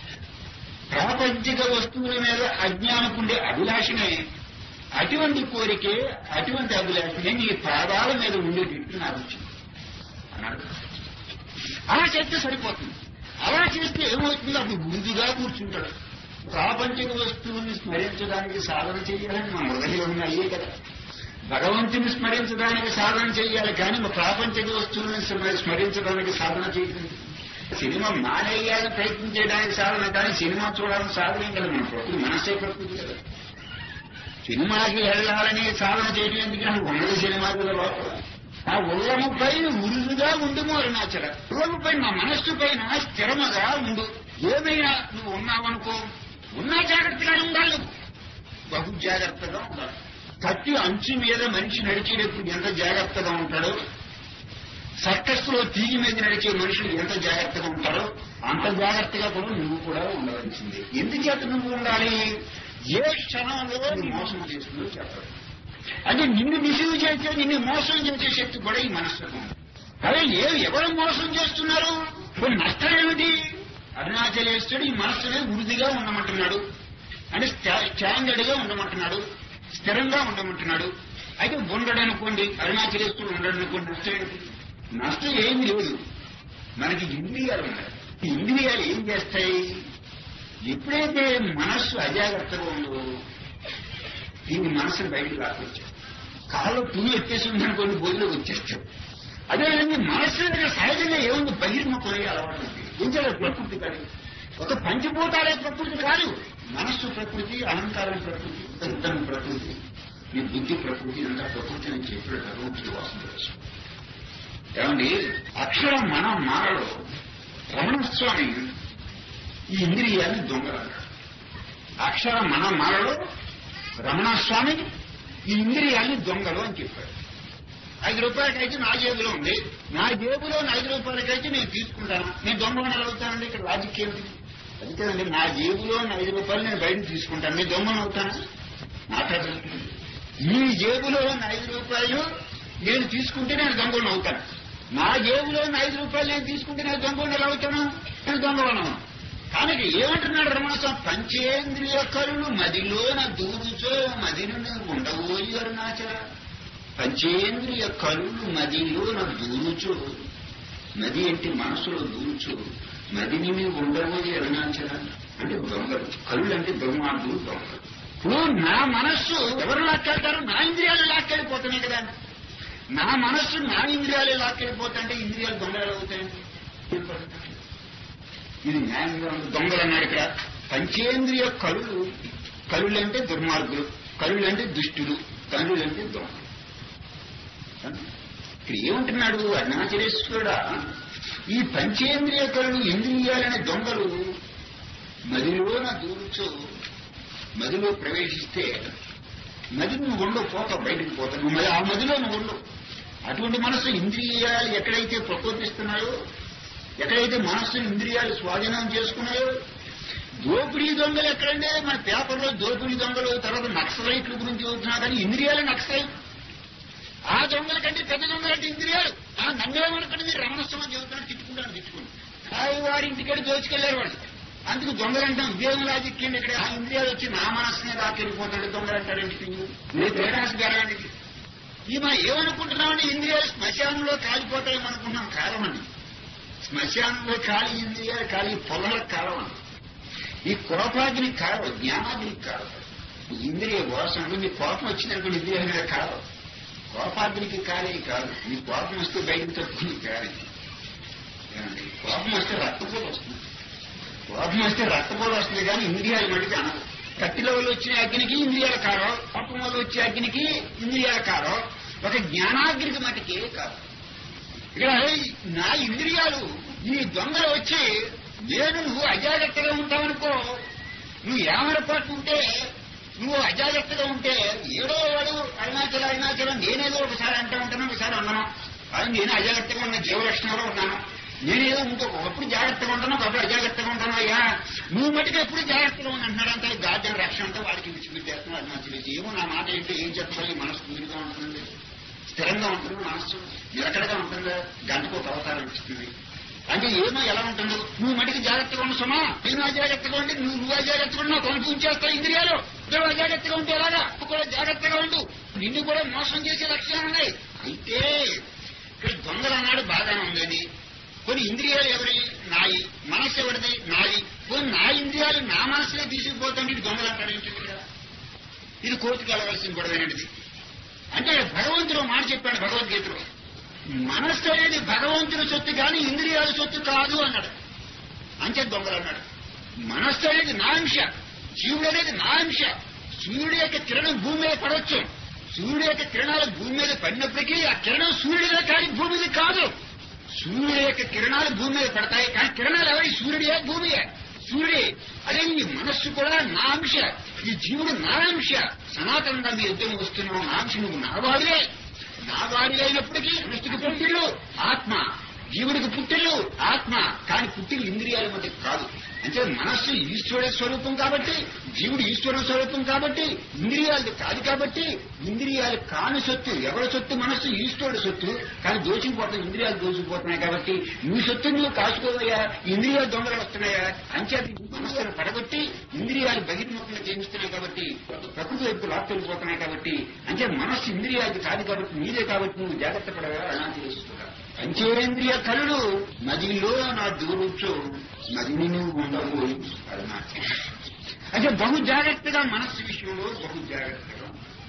[SPEAKER 1] ప్రాపంచిక వస్తువుల మీద అజ్ఞానకుండే అభిలాషనే అటువంటి కోరికే అటువంటి అభిలాషనే నీ పాదాల మీద ఉండేటట్టు నాకు వచ్చింది అన్నాడు అలా చేస్తే సరిపోతుంది అలా చేస్తే ఏమవుతుంది అప్పుడు ముందుగా కూర్చుంటాడు ప్రాపంచిక వస్తువుని స్మరించడానికి సాధన చేయాలని మన హృదయంలో అయ్యే కదా భగవంతుని స్మరించడానికి సాధన చేయాలి కానీ మన ప్రాపంచిక వస్తువులను స్మ- స్మరించడానికి సాధన చేయలేదు సినిమా మానేయాలని ప్రయత్నం చేయడానికి సాధన కానీ సినిమా చూడాలని సాధన ఏం కదా మన ప్రకృతి మనసే ప్రకృతి కదా సినిమాకి వెళ్ళాలని సాధన చేయడం ఎందుకంటే ఉన్నది సినిమాకి లోపల ఆ ఉల్లము పైన ఉరుదుగా ఉండుము అరుణాచల ఉల్లము పైన నా మనస్సు పైన స్థిరముగా ఉండు ఏమైనా నువ్వు ఉన్నావనుకో ఉన్నా జాగ్రత్తగానే ఉండాలి నువ్వు. బహు జాగ్రత్తగా ఉండాలి కత్తి అంచు మీద మనిషి నడిచేటప్పుడు ఎంత జాగ్రత్తగా ఉంటాడో సర్కస్ లో తీగి మీద నడిచే మనుషులు ఎంత జాగ్రత్తగా ఉంటారో అంత జాగ్రత్తగా కూడా నువ్వు కూడా ఉండవలసిందే ఎందుచేత నువ్వు ఉండాలి ఏ క్షణంలో నువ్వు మోసం చేస్తుందో చెప్పాలి అంటే నిన్ను రిసీవ్ చేస్తే నిన్ను మోసం చేసే శక్తి కూడా ఈ మనస్సులో ఉంది అదే ఏ ఎవరు మోసం చేస్తున్నారు ఇప్పుడు నష్టం ఏమిటి అరుణాచలేశ్వరుడు ఈ మనస్సునే వృద్ధిగా ఉండమంటున్నాడు అంటే స్టా- స్టాండర్డ్ గా ఉండమంటున్నాడు స్థిరంగా ఉండమంటున్నాడు అయితే ఉండడు అనుకోండి అరుణాచలేశ్వరుడు ఉండడు అనుకోండి నష్టం ఏంటి నష్టం ఏమీ లేదు మనకి ఇంద్రియాలు ఉన్నాయి ఈ ఇంద్రియాలు ఏం చేస్తాయి ఎప్పుడైతే మనస్సు అజాగ్రత్తగా ఉందో దీన్ని మనసును బయటికి లాక్కొచ్చాడు కాళ్ళు పులి ఎత్తేసి ఉందనుకోండి బోధిలో వచ్చేస్తాడు అదేవిధంగా మనస్సు దగ్గర సహజంగా ఏముంది బహిర్ముఖమయ్యే అలవాటు ఉంది ఏం చేయాలి ప్రకృతి కాదు ఒక పంచభూతాలే ప్రకృతి కాదు మనస్సు ప్రకృతి అహంకారం ప్రకృతి ఉత్తమ ప్రకృతి ఈ బుద్ధి ప్రకృతి అంతా ప్రకృతి అని చెప్పాడు భగవంతుడి వాసన కోసం ఏమండి అక్షరం మన మారలో రమణస్వామి ఈ ఇంద్రియాన్ని దొంగలన్నాడు అక్షరం మన మారలో రమణస్వామి ఈ ఇంద్రియాన్ని దొంగలు అని చెప్పాడు ఐదు రూపాయలకైతే నా జేబులో ఉంది నా జేబులో ఉన్న ఐదు రూపాయలకైతే నేను తీసుకుంటాను నేను దొంగను అవుతానండి ఇక్కడ లాజిక్ ఏమిటి అది కదండి నా జేబులో ఉన్న ఐదు రూపాయలు నేను బయట తీసుకుంటాను నేను దొంగను అవుతాను మాట్లాడుతుంది మీ జేబులో ఉన్న ఐదు రూపాయలు నేను తీసుకుంటే నేను దొంగను అవుతాను నా జేబులో ఉన్న ఐదు రూపాయలు నేను తీసుకుంటే నేను దొంగను ఎలా అవుతాను నేను దొంగలను కానీ ఏమంటున్నాడు రమణస్వామి పంచేంద్రియ కరులు మదిలోన దూరుచో మదిని ఉండబోయి అరుణాచల పంచేంద్రియ కరులు మదిలోన దూరుచో నది అంటే మనసులో దూరుచో నదిని మీద ఉండబోయి అరుణాచల అంటే దొంగలు కళ్ళు అంటే బ్రహ్మాండులు దొంగలు ఇప్పుడు నా మనస్సు ఎవరు లాక్కెళ్తారు నా ఇంద్రియాలు లాక్కెళ్ళిపోతున్నాయి కదా నా మనస్సు నా ఇంద్రియాలే లాక్కెళ్ళిపోతుంటే ఇంద్రియాలు దొంగలు అవుతాయండి ఇది న్యాయంగా ఉంది. దొంగలు అన్నాడు ఇక్కడ పంచేంద్రియ కలులు కలులంటే దుర్మార్గులు కలులంటే దుష్టులు కలులంటే దొంగలు ఇక్కడ ఏమంటున్నాడు అరుణాచలేశ్వరుడా ఈ పంచేంద్రియ కలులు ఇంద్రియాలనే దొంగలు మదిలోన దూరుచో మదిలో ప్రవేశిస్తే మది నువ్వు ఉండవు పోక బయటకు పోతావు నువ్వు మది- ఆ మదిలో నువ్వు ఉండవు అటువంటి మనసు ఇంద్రియాలు ఎక్కడైతే ప్రకోపిస్తున్నాయో ఎక్కడైతే మనస్సును ఇంద్రియాలు స్వాధీనం చేసుకున్నాయో దోపిడీ దొంగలు ఎక్కడంటే మన పేపర్లో దోపిడీ దొంగలు తర్వాత నక్సలైట్ల గురించి చదువుతున్నా కానీ ఇంద్రియాలు నక్సలైట్ ఆ దొంగల కంటే పెద్ద దొంగలు అంటే ఇంద్రియాలు ఆ నన్నేమనుకుంటే మీరు రమణస్వామి చెబుతున్నారు వారి ఇంటికెళ్ళి దోచుకెళ్లారు వాళ్ళు అందుకు దొంగలంటాం ఇదేం లాజిక్ ఏంటి ఇక్కడ ఆ ఇంద్రియాలు వచ్చి నా మనసునే దాకెళ్ళిపోతాడు దొంగలంటారు ఇంటికి మీరు తేడాసి జరగండి ఈ మనం ఏమనుకుంటున్నామండి ఇంద్రియాలు శ్మశానంలో కాలిపోతాయేమో అనుకుంటున్నాం కాలమని శ్మశానంలో కాలి ఇంద్రియాలు కాలి పొలాలకు కాలమని ఈ కోపాగ్ని కాదు జ్ఞానాగ్ని కాదు ఇంద్రియ వాసనలు మీ కోపం వచ్చినప్పుడు ఇంద్రియాల మీద కాదు కోపాగ్నికి కాలే కాదు మీ కోపం వస్తే బయటకు తప్పుకుని కాదు ఏమండి? కోపం వస్తే రక్తపోటు వస్తుంది కోపం వస్తే రక్తపోటు వస్తుంది కానీ ఇంద్రియాలు మటుకు అనదు కత్తిలో వల్ల వచ్చిన అగ్నికి ఇంద్రియాల కారో కోపం వల్ల వచ్చే అగ్నికి ఇంద్రియాల కారో ఒక జ్ఞానాగ్నికి మటుకే కాదు ఇక్కడ నా ఇంద్రియాలు ఈ దొంగలు వచ్చి నేను నువ్వు అజాగ్రత్తగా ఉంటావనుకో నువ్వు ఏమరపాటు ఉంటే నువ్వు అజాగ్రత్తగా ఉంటే ఏడో వాడు అరుణాచల అరుణాచలం నేనేదో ఒకసారి అంటూ ఉంటాను ఒకసారి అన్నాను అది నేను అజాగ్రత్తగా ఉన్న జీవలక్షణంలో ఉన్నాను నేనేదో ఇంకో ఒకప్పుడు జాగ్రత్తగా ఉంటాను ఒకప్పుడు అజాగ్రత్తగా ఉంటాను అయ్యా నువ్వు మటుకు ఎప్పుడు జాగ్రత్తగా ఉన్నా అంటున్నాడు అంటే గార్జన రక్షణ అంతా వాడికి విడిచిపెట్టేస్తున్నాడు అరుణాచలం ఏమో నా మాట ఏంటి ఏం చెప్పాలి మనసు కుదిరిగా ఉంటుంది స్థిరంగా ఉంటుంది మనస్సు నిలకడగా ఉంటుంది గంటకు ఒక అవతారం ఇస్తుంది అంటే ఏమో ఎలా ఉంటుందో నువ్వు మటుకు జాగ్రత్తగా ఉండు సుమా నేను అజాగ్రత్తగా ఉండి నువ్వు నువ్వు అజాగ్రత్తగా ఉన్నావు కొనుక్కుంచేస్తావు ఇంద్రియాలు నువ్వు అజాగ్రత్తగా ఉంటే ఎలాగా నువ్వు కూడా జాగ్రత్తగా ఉండు నిన్ను కూడా మోసం చేసే లక్ష్యాలు ఉన్నాయి అయితే ఇక్కడ దొంగలు అన్నాడు బాగానే ఉందని కొన్ని ఇంద్రియాలు ఎవరి నాయి మనస్సు ఎవరిది నాయి కొన్ని నా ఇంద్రియాలు నా మనసులే తీసుకుపోతాండి ఇది దొంగలు అంటాడు ఏంటి ఇక్కడ? ఇది కోర్టుకు వెళ్ళవలసిన గొడవైనది అంటే భగవంతుడు మాట చెప్పాడు భగవద్గీతలో మనస్సు అనేది భగవంతుడి సొత్తు కానీ ఇంద్రియాల సొత్తు కాదు అన్నాడు అంతే దొంగలు అన్నాడు మనస్సు అనేది నా అంశ జీవుడు అనేది నా అంశ సూర్యుడి యొక్క కిరణం భూమి మీద పడవచ్చు సూర్యుడి యొక్క కిరణాలు భూమి మీద పడినప్పటికీ ఆ కిరణం సూర్యుడిదే కానీ భూమిది కాదు సూర్యుడి యొక్క కిరణాలు భూమి మీద పడతాయి కానీ కిరణాలు ఎవరి సూర్యుడియే భూమియే సూర్యుడే అదే ఈ మనస్సు కూడా నా అంశ ఈ జీవుడు నా అంశ సనాతనంగా మీ యుద్ధం వస్తున్నావు నా అంశ నువ్వు నా వాడివే నా వాడి అయినప్పటికీ మనిషికి పుట్టిల్లు ఆత్మ జీవుడికి పుట్టిల్లు ఆత్మ కానీ పుట్టిల్లు ఇంద్రియాల మధ్య కాదు అంటే మనస్సు ఈశ్వరుడి స్వరూపం కాబట్టి జీవుడు ఈశ్వరుడు స్వరూపం కాబట్టి ఇంద్రియాలు కాదు కాబట్టి ఇంద్రియాలు కాని సొత్తు ఎవరి సొత్తు మనస్సు ఈశ్వరుడు సొత్తు కానీ దోచుకుపోతాయి ఇంద్రియాలు దోచుకుపోతున్నాయి కాబట్టి నీ సొత్తు నువ్వు కాసుకోవయ్యా ఇంద్రియాలు దొంగలు వస్తున్నాయా అంచేది మనస్సును పడగొట్టి ఇంద్రియాలు బహిర్ముఖంగా చేయిస్తున్నాయి కాబట్టి ప్రకృతి వైపు లాక్కెళ్ళిపోతున్నాయి కాబట్టి అంటే మనస్సు ఇంద్రియాలు కాదు కాబట్టి నీదే కాబట్టి నువ్వు జాగ్రత్త పడగా అలా చేసుకుంటా పంచేంద్రియ కలుడు నదిలో నా దూరుచు నదిని నువ్వు ఉండవు అరుణాచలం అంటే బహు జాగ్రత్తగా మనస్సు విషయంలో బహు జాగ్రత్తగా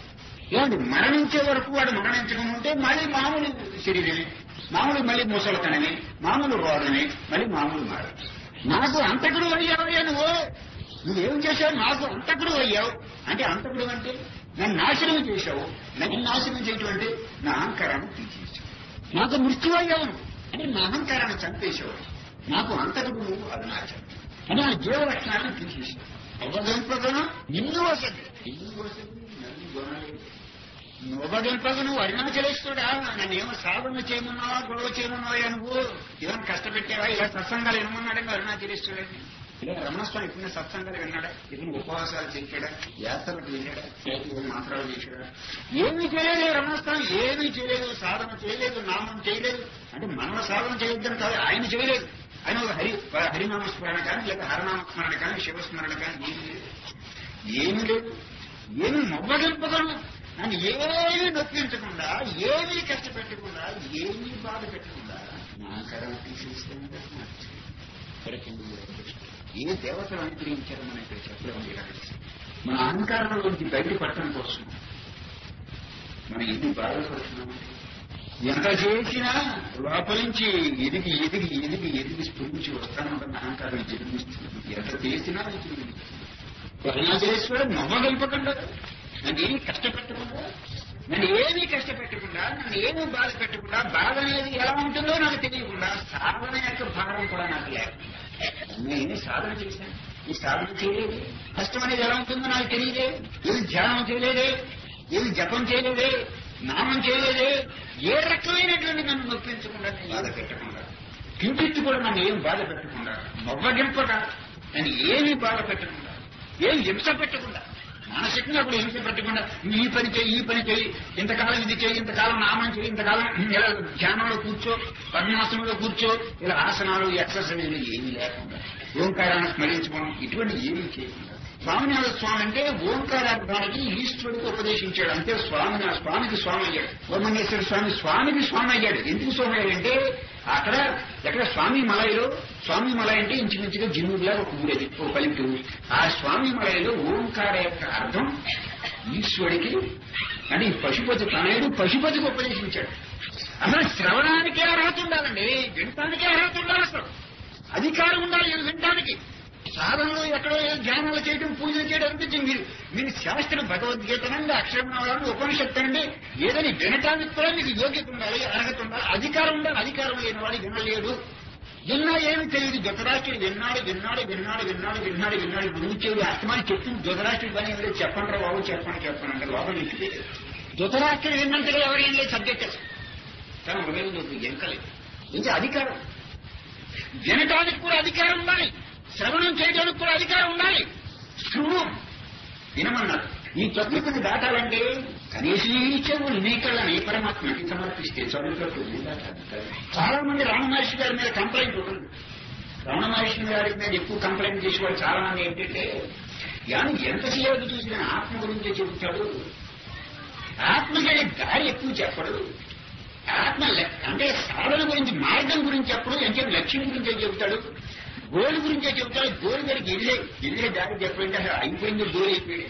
[SPEAKER 1] ఏమండి మరణించే వరకు వాడు మరణించకుండా మళ్ళీ మామూలు శరీరమే మామూలు మళ్ళీ ముసలతనమే మామూలు రోగమే మళ్ళీ మామూలు మారదు నాకు అంతకుడు అయ్యావయ్యా నువ్వు నువ్వేం చేశావు నాకు అంతకుడు అయ్యావు అంటే అంతకుడు అంటే నన్ను నాశనం చేశావు నన్ను నాశనం చేయటం అంటే నా అహంకారాన్ని తీసేసావు నాకు మృత్యు అయ్యావు నువ్వు. అంటే నా అహంకారాన్ని చంపేశావు నాకు అంతకుడు నువ్వు అరుణాచలం అంటే నా జీవ లక్షణాలను తీసేసావు అవగంపగను నిన్ను వసతి నిన్ను వసతి నన్ను గొనలేదు నువ్వగంపగ నువ్వు అరుణాచలేశ్వరుడా నన్నేమో సాధన చేయమన్నావా గొడవ చేయమన్నావా నువ్వు ఏమైనా కష్టపెట్టావా ఇలా సత్సంగాలు వినమన్నాడే అరుణాచలేశ్వరుడని ఇలా రమణస్వామి ఇప్పుడు సత్సంగాలు విన్నాడా ఇప్పుడు ఉపవాసాలు చేశాడా యాత్రలకు వెళ్ళాడా చేతులు మాత్రాలు చేశాడా ఏమీ చేయలేదు రమణస్వామి ఏమీ చేయలేదు సాధన చేయలేదు నామం చేయలేదు అంటే మన సాధన చేయొద్దని కాదు ఆయన చేయలేదు ఆయన ఒక హరి హరినామ స్మరణ కానీ లేక హరనామ స్మరణ కానీ శివస్మరణ కానీ ఏమీ లేదు ఏమీ లేదు ఏమి మొబ్బగింపగలను నన్ను ఏమీ నొప్పించకుండా ఏమీ కష్టపెట్టకుండా ఏమీ బాధ పెట్టకుండా నా కరం తీసేస్తే ఏ దేవతలు అనుగ్రహించారో మనం ఇక్కడ చెప్పలేము ఇలా మన అహంకారంలోంచి బయటపడటం కోసం మనం ఎన్ని బాధపడుతున్నాం ఎంత చేసినా లోపల నుంచి ఎదిగి ఎదిగి ఎదిగి ఎదిగి స్ఫురించి వస్తానంటున్న అహంకారం జన్మిస్తుంది ఎంత చేసినా అది జన్మిస్తుంది అరుణాచలేశ్వరుడు నమ్మగంపకుండా నన్ను ఏమీ కష్టపెట్టకుండా నన్ను ఏమీ కష్టపెట్టకుండా నన్ను ఏమీ బాధ పెట్టకుండా బాధ అనేది ఎలా ఉంటుందో నాకు తెలియకుండా సాధన యొక్క భారం కూడా నాకు లేదు నేను సాధన చేశాను ఈ సాధన చేయలేదు కష్టం అనేది ఎలా ఉంటుందో నాకు తెలియదే ఏది ధ్యానం చేయలేదే ఏది జపం చేయలేదే నామం చేయలేదే ఏ రకమైనటువంటి నన్ను నొప్పించకుండా నేను బాధ పెట్టకుండా కించిత్తు కూడా నన్ను ఏం బాధ పెట్టకుండా నవ్వగింపక నన్ను ఏమీ బాధ పెట్టకుండా ఏం హింస పెట్టకుండా మానసికంగా అప్పుడు హింస పెట్టకుండా నువ్వు ఈ పని చేయి ఈ పని చేయి ఇంతకాలం ఇది చేయి ఇంతకాలం నామం చేయి ఇంతకాలం ఇలా ధ్యానంలో కూర్చో పద్మాసనంలో కూర్చో ఇలా ఆసనాలు ఎక్సర్సైజ్లు ఏమీ లేకుండా ఓంకారాన్ని స్మరించుకోవడం ఇటువంటి ఏమీ చేయకుండా స్వామినాథ స్వామి అంటే ఓంకారార్థానికి ఈశ్వరుడికి ఉపదేశించాడు అంటే స్వామి స్వామికి స్వామి అయ్యాడు ఓమనేశ్వర స్వామి స్వామికి స్వామి అయ్యాడు ఎందుకు స్వామి అయ్యాడంటే అక్కడ ఎక్కడ స్వామి మలయలో స్వామి మలయ అంటే ఇంచుమించుగా జిన్నుడిలా ఒక ఊరేది ఒక పల్లెటూరు ఆ స్వామి మలయలో ఓంకార యొక్క అర్థం ఈశ్వరుడికి అంటే ఈ పశుపతి తనయుడు పశుపతికి ఉపదేశించాడు అసలు శ్రవణానికే అర్హత ఉండాలండి వినటానికే అర్హత ఉండాలి అసలు అధికారం ఉండాలి ఇది వినటానికి సాధనలో ఎక్కడో ధ్యానాలు చేయడం పూజలు చేయడం అనిపించింది మీరు మీరు శాస్త్రం భగవద్గీతనండి అక్షరమాలను ఉపనిషత్తనండి ఏదని వినటానికి కూడా మీకు యోగ్యత ఉండాలి అర్హత ఉండాలి అధికారం ఉండాలి అధికారం లేని వాడు వినలేడు విన్నా ఏమి తెలియదు ధృతరాష్ట్రుడు విన్నాడు విన్నాడు విన్నాడు విన్నాడు విన్నాడు విన్నాడు గురించేది అస్తమాన్ని చెప్తుంది ధృతరాష్ట్రుడు పని ఏమిటో చెప్పండి రా బాబు చెప్పండి చెప్పండి అంటే లోపల ఇంటికి ధృతరాష్ట్రుడు విన్నంతగా ఎవరేం లేదు సబ్జెక్ట్ తన హృదయంలోకి ఎంకలేదు ఇది అధికారం వినటానికి కూడా అధికారం ఉండాలి శ్రవణం చేయడానికి కూడా అధికారం ఉండాలి శృణు వినమన్నారు ఈ ప్రకృతిని దాటాలంటే కనీసం ఈ చెవులు నీ కళ్ళని పరమాత్మకి సమర్పిస్తే చదువులకు చాలా మంది రామ మహర్షి గారి మీద కంప్లైంట్ ఉంటుంది రమణ మహర్షి గారి మీద ఎక్కువ కంప్లైంట్ చేసేవాడు చాలా మంది ఏంటంటే యాని ఎంతసేపు చూసినా ఆత్మ గురించే చెబుతాడు ఆత్మకి దారి ఎక్కువ చెప్పడు ఆత్మ లె- అంటే సాధన గురించి మార్గం గురించి చెప్పడు అంటే లక్ష్యం గురించే చెబుతాడు గోలు గురించే చెబుతాడు గోలు గారికి వెళ్ళే వెళ్ళే దారి చెప్పండి అసలు అయిపోయింది గోలు అయిపోయింది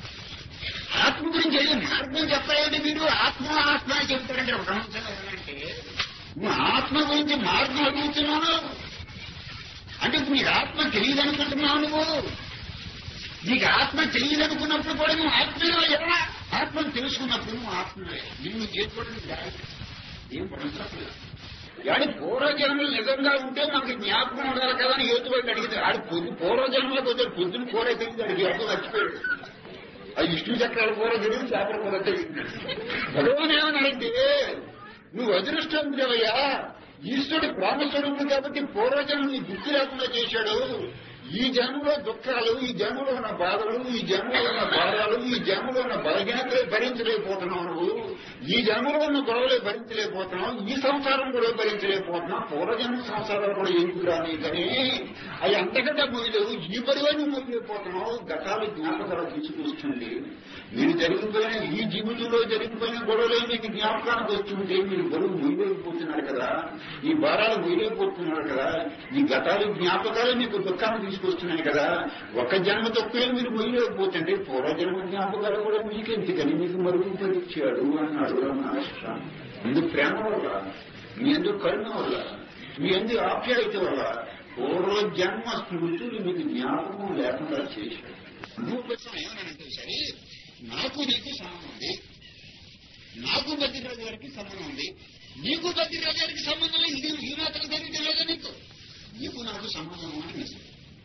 [SPEAKER 1] ఆత్మ గురించి వెళ్ళి మార్గం చెప్పలేదు వీడు ఆత్మ ఆత్మ అని చెబుతాడంటే ఒక సంవత్సరం ఏంటంటే నువ్వు ఆత్మ గురించి మార్గం అడుగుతున్నావు అంటే ఇప్పుడు నీకు ఆత్మ తెలియదు అనుకుంటున్నావు నువ్వు నీకు ఆత్మ తెలియదు అనుకున్నప్పుడు కూడా నువ్వు ఆత్మలో ఎలా ఆత్మను తెలుసుకున్నప్పుడు నువ్వు ఆత్మలే నిన్ను చేసుకోవడానికి దారి ఏం పడలేదు వాడి పూర్వజన్మలు నిజంగా ఉంటే మనకి జ్ఞాపకం ఉండాలి కదా అని యోతువాడిని అడిగితే ఆడు పొద్దు పూర్వజన్మలకు వచ్చే పొద్దున కూర తెలియదు అడిగి అర్థం మర్చిపోయాడు ఆ విష్ణు చక్రాల కూర తెలియదు చేపల కూర తెలియదు భగవాన్ ఏమన్నాడంటే నువ్వు అదృష్టవంతుడవయ్యా ఈశ్వరుడు ప్రాణస్వరూపుడు కాబట్టి పూర్వజన్మ నీ గుర్తు లేకుండా చేశాడు ఈ జన్మలో దుఃఖాలు ఈ జన్మలో ఉన్న బాధలు ఈ జన్మలో ఉన్న భారాలు ఈ జన్మలో ఉన్న బలహీనతలే భరించలేకపోతున్నావు నువ్వు ఈ జన్మలో ఉన్న గొడవలే భరించలేకపోతున్నావు ఈ సంసారం కూడా భరించలేకపోతున్నావు పూర్వజన్మ సంసారాలు కూడా ఎందుకు రాని కానీ అవి అంతకంటే మొయ్యలేవు ఈ బరువైన మొయ్యలేకపోతున్నావు గతాలు జ్ఞాపకాలు తీసుకొస్తుంది మీరు జరిగిపోయిన ఈ జీవితంలో జరిగిపోయిన గొడవలే మీకు జ్ఞాపకానికి వస్తుంటే మీరు బరువు మొయ్యలేకపోతున్నారు కదా ఈ భారాలు మొయ్యలేకపోతున్నారు కదా ఈ గతాలు జ్ఞాపకాలు మీకు దుఃఖాన్ని తీసుకొస్తున్నాయి కదా ఒక జన్మ తక్కువే మీరు మొయ్యలేకపోతుంటే పూర్వజన్మ జ్ఞాపకాలు కూడా మీకు ఎందుకని మీకు మరుగు పరిచాడు అన్నాడు రామకృష్ణ ఎందుకు ప్రేమ వల్ల మీ ఎందుకు కరుణ వల్ల మీ ఎందుకు ఆప్యాయత వల్ల పూర్వ జన్మ స్మృతులు మీకు జ్ఞాపకం లేకుండా చేశాడు రూపం ఏమనంటే సరే నాకు నీకు సంబంధం ఉంది నాకు బద్రిరాజు గారికి సంబంధం ఉంది నీకు బద్రిరాజు గారికి సంబంధం లేదు ఇది ఈ మాత్రం జరిగితే లేదా నీకు నీకు నాకు సంబంధం అని నిజం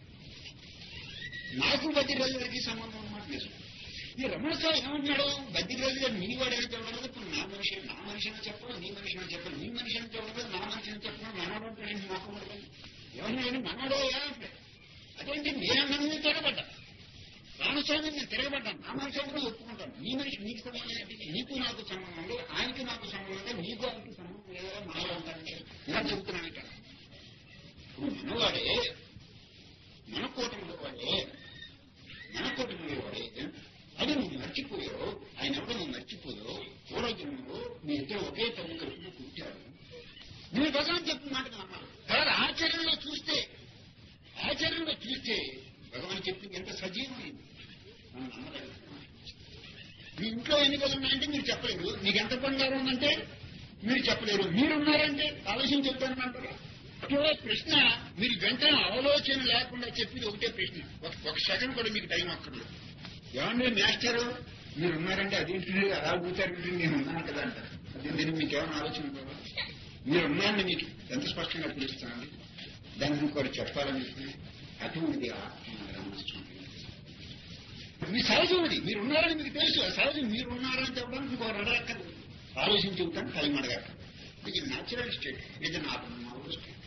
[SPEAKER 1] నాకు బద్రిరాజు గారికి సంబంధం అన్నమాట నిజం ఈ రమణ స్వామి ఏమంటున్నాడు బద్రిరాజు గారు నీ వాడే చెప్పడం ఇప్పుడు నా మనిషి నా మనిషిని చెప్పడం నీ మనిషిని చెప్పడం నీ మనిషిని చెప్పడం నా మనిషిని చెప్పడం మనవాడు నాకు ఎవరినైనా మనవాడే ఏమంటాడు అదేంటి నేనన్నది తిరగబడ్డా రామస్వామి నేను తిరగబడ్డాను నా మనిషి కూడా ఒప్పుకుంటాను నీ మనిషి నీకు సంబంధం ఏంటి? నీకు నాకు సంబంధం ఉంది ఆయనకి నాకు సంబంధం ఉంది నీకు ఆయనకి సంబంధం లేదా మనవాడు ఉంటానంటే ఇలా చెబుతున్నానంట ఇప్పుడు మనవాడే మన కూటమిలో వాడే మన కూటమిలో వాడే అది నువ్వు మర్చిపోయావు ఆయన ఎవడో నువ్వు మర్చిపోయావు పూర్వజన్మలో మీ ఇద్దరు ఒకే తల్లి కడుపులో పుట్టారు నువ్వు భగవాన్ చెప్పిన మాట నమ్మాలి తర్వాత ఆచరణలో చూస్తే ఆచరణలో చూస్తే భగవాన్ చెప్పింది ఎంత సజీవమైంది మనం నమ్మగలుగుతున్నాం మీ ఇంట్లో ఎన్ని గదులు ఉన్నాయంటే మీరు చెప్పలేరు మీకు ఎంత బంగారం ఉందంటే మీరు చెప్పలేరు మీరున్నారంటే ఆలోచన చెప్తానంటారు ఒకే ప్రశ్న మీరు వెంటనే ఆలోచన లేకుండా చెప్పింది ఒకటే ప్రశ్న ఒక ఒక సెకండ్ కూడా మీకు టైం అక్కర్లేదు ఏమండి మాస్టర్ మీరు ఉన్నారంటే అదేంటి అలా కూర్చారంటే నేను ఉన్నాను కదా అంటారు అదే దీన్ని మీకు ఏమైనా ఆలోచన కదా మీరు ఉన్నారని మీకు ఎంత స్పష్టంగా తెలుస్తానండి దాన్ని ఇంకోటి చెప్పాలని చెప్పి అటువంటిది ఆత్మ రామస్వామి మీ సహజం అది మీరు ఉన్నారని మీకు తెలుసు ఆ సహజం మీరు ఉన్నారని చెప్పడానికి ఇంకో అడగక్కర్లేదు ఆలోచించి ఉంటాను టైం అడగక్క ఇది న్యాచురల్ స్టేట్ ఇది నార్మల్ స్టేట్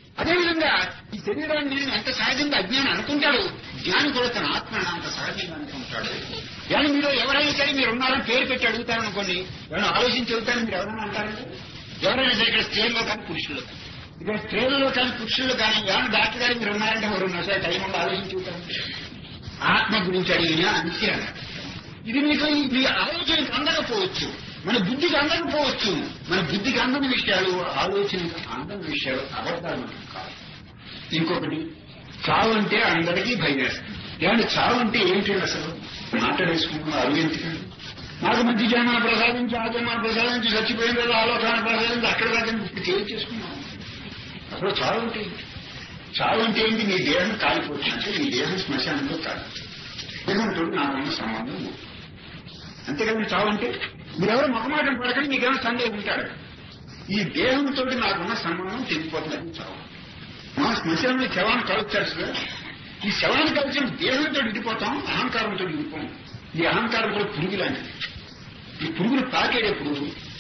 [SPEAKER 1] అదేవిధంగా ఈ శరీరాన్ని నేను ఎంత సహజంగా అజ్ఞానం అనుకుంటాడు జ్ఞాని కూడా తన ఆత్మను అంత సహజంగా అనుకుంటాడు కానీ మీరు ఎవరైనా సరే మీరు ఉన్నారని పేరు పెట్టి అడుగుతారు అనుకోండి ఎవరైనా ఆలోచించి చెబుతారని మీరు ఎవరైనా అంటారండి ఎవరైనా సరే ఇక్కడ స్త్రీల్లో కానీ పురుషులు కానీ ఇక్కడ స్త్రీలలో కానీ పురుషులు కానీ ఎవరైనా డాక్టర్ గారు మీరు ఉన్నారంటే ఎవరు ఉన్నారు సార్ టైం ఉండి ఆలోచించి చెబుతారు ఆత్మ గురించి అడిగినా అంతే అన్నారు. ఇది మీకు మీ ఆలోచనకు అందకపోవచ్చు మన బుద్ధికి అందకపోవచ్చు మన బుద్ధికి అందని విషయాలు ఆలోచనకు అందని విషయాలు అబద్ధాలు కాదు ఇంకొకటి చావు అంటే అందరికీ భయం వేస్తుంది ఏమంటే చావు అంటే ఏంటి అసలు మాట్లాడేసుకుంటున్న అరుగెందుకండి నాకు మంచి జన్మను ప్రసాదించి ఆ జన్మను ప్రసాదించి చచ్చిపోయిన రోజు ఆలోచన ప్రసాదించి అక్కడ దాకా ఇప్పుడు చేసుకున్నాను అసలు చావు అంటే ఏంటి చావు అంటే ఏంటి నీ దేహం కాలిపోతుంది అంటే నీ దేహం శ్మశానంలో కాదు దేహంతో నాకున్న సంబంధం లేదు. అంతేకాదు చావు అంటే మీరెవరు మొహమాటం పడకండి మీకేమో సందేహం ఉంటాడు ఈ దేహంతో నాకున్న సంబంధం తెగిపోతుంది చావు మా శ్మశానంలో శవాన్ని కలుపుతారు సార్ ఈ శవాన్ని కలిసిన దేహంతో ఇడిపోతాం అహంకారంతో ఇడిపోం ఈ అహంకారంతో పురుగు లాంటిది ఈ పురుగులు తాకేటప్పుడు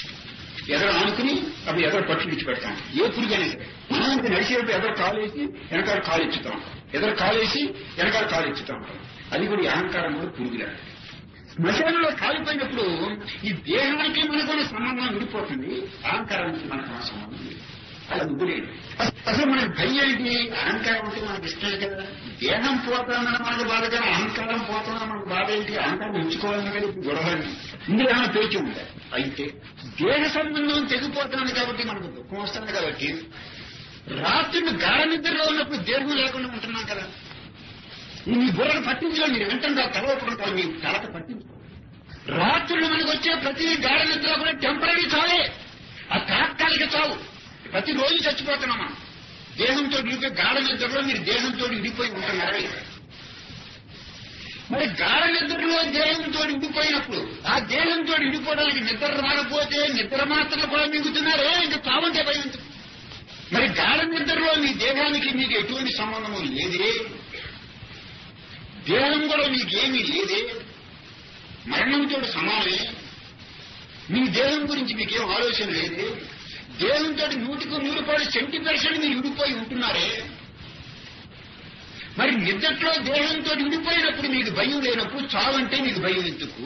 [SPEAKER 1] ఎదరు ఆనుకుని అప్పుడు ఎదరు పట్టు విడిచిపెడతాం ఏ పురుగు అనేది మనం ఇంత నడిచేటప్పుడు ఎదరు కాలేసి వెనకాల కాలు ఇచ్చుతాం ఎదరు కాలేసి వెనకాల కాలు ఇచ్చుతాం అది కూడా ఈ అహంకారం కూడా పురుగులాంటిది శ్మశానంలో కాలిపోయినప్పుడు ఈ దేహానికి మనకున్న సంబంధం విడిపోతుంది అహంకారానికి మనకున్న సంబంధం లేదు. అలా ముగ్గులేదు అసలు మనకి భయం ఏంటి అహంకారం అంటే మనకి ఇష్టం కదా దేహం పోతామన్న మనకు బాధ కానీ అహంకారం పోతామన్న మనకు బాధ ఏంటి అహంకారం ఉంచుకోవాలని కదా ఇప్పుడు గొడవ ఇందులో ఏమైనా పేచి ఉంటాయి అయితే దేహ సంబంధం తెగిపోతుంది కాబట్టి మనకు దుఃఖం వస్తుంది కాబట్టి రాత్రిని గాఢ నిద్రలో ఉన్నప్పుడు దేహం లేకుండా ఉంటున్నాం కదా ఈ మీ బుర్రకు పట్టించుకోండి మీరు వెంటనే తలవకుంటారు మీ తలకు పట్టించుకోండి రాత్రులు మనకు వచ్చే ప్రతి గాఢ నిద్ర కూడా టెంపరీ చావే ఆ తాత్కాలిక చావు ప్రతిరోజు చచ్చిపోతున్నాం మనం దేహంతో విడిపోయి గాఢ నిద్రలో మీరు దేహంతో విడిపోయి ఉంటున్నారా మరి గాఢ నిద్రలో దేహంతో విడిపోయినప్పుడు ఆ దేహంతో విడిపోవడానికి నిద్ర రాకపోతే నిద్ర మాత్రం కూడా మిగుతున్నారే ఇంకా చావంటే భయం ఎందుకు? మరి గాఢ నిద్రలో మీ దేహానికి మీకు ఎటువంటి సంబంధము లేదే దేహం కూడా మీకేమీ లేదే మరణంతో సమానమే మీ దేహం గురించి మీకేం ఆలోచన లేదే దేహంతో నూటికి నూరు పాడు సెంటీ పర్సెంట్ మీరు విడిపోయి ఉంటున్నారే మరి నిద్రలో దేహంతో విడిపోయినప్పుడు మీకు భయం లేనప్పుడు చావంటే మీకు భయం ఎందుకు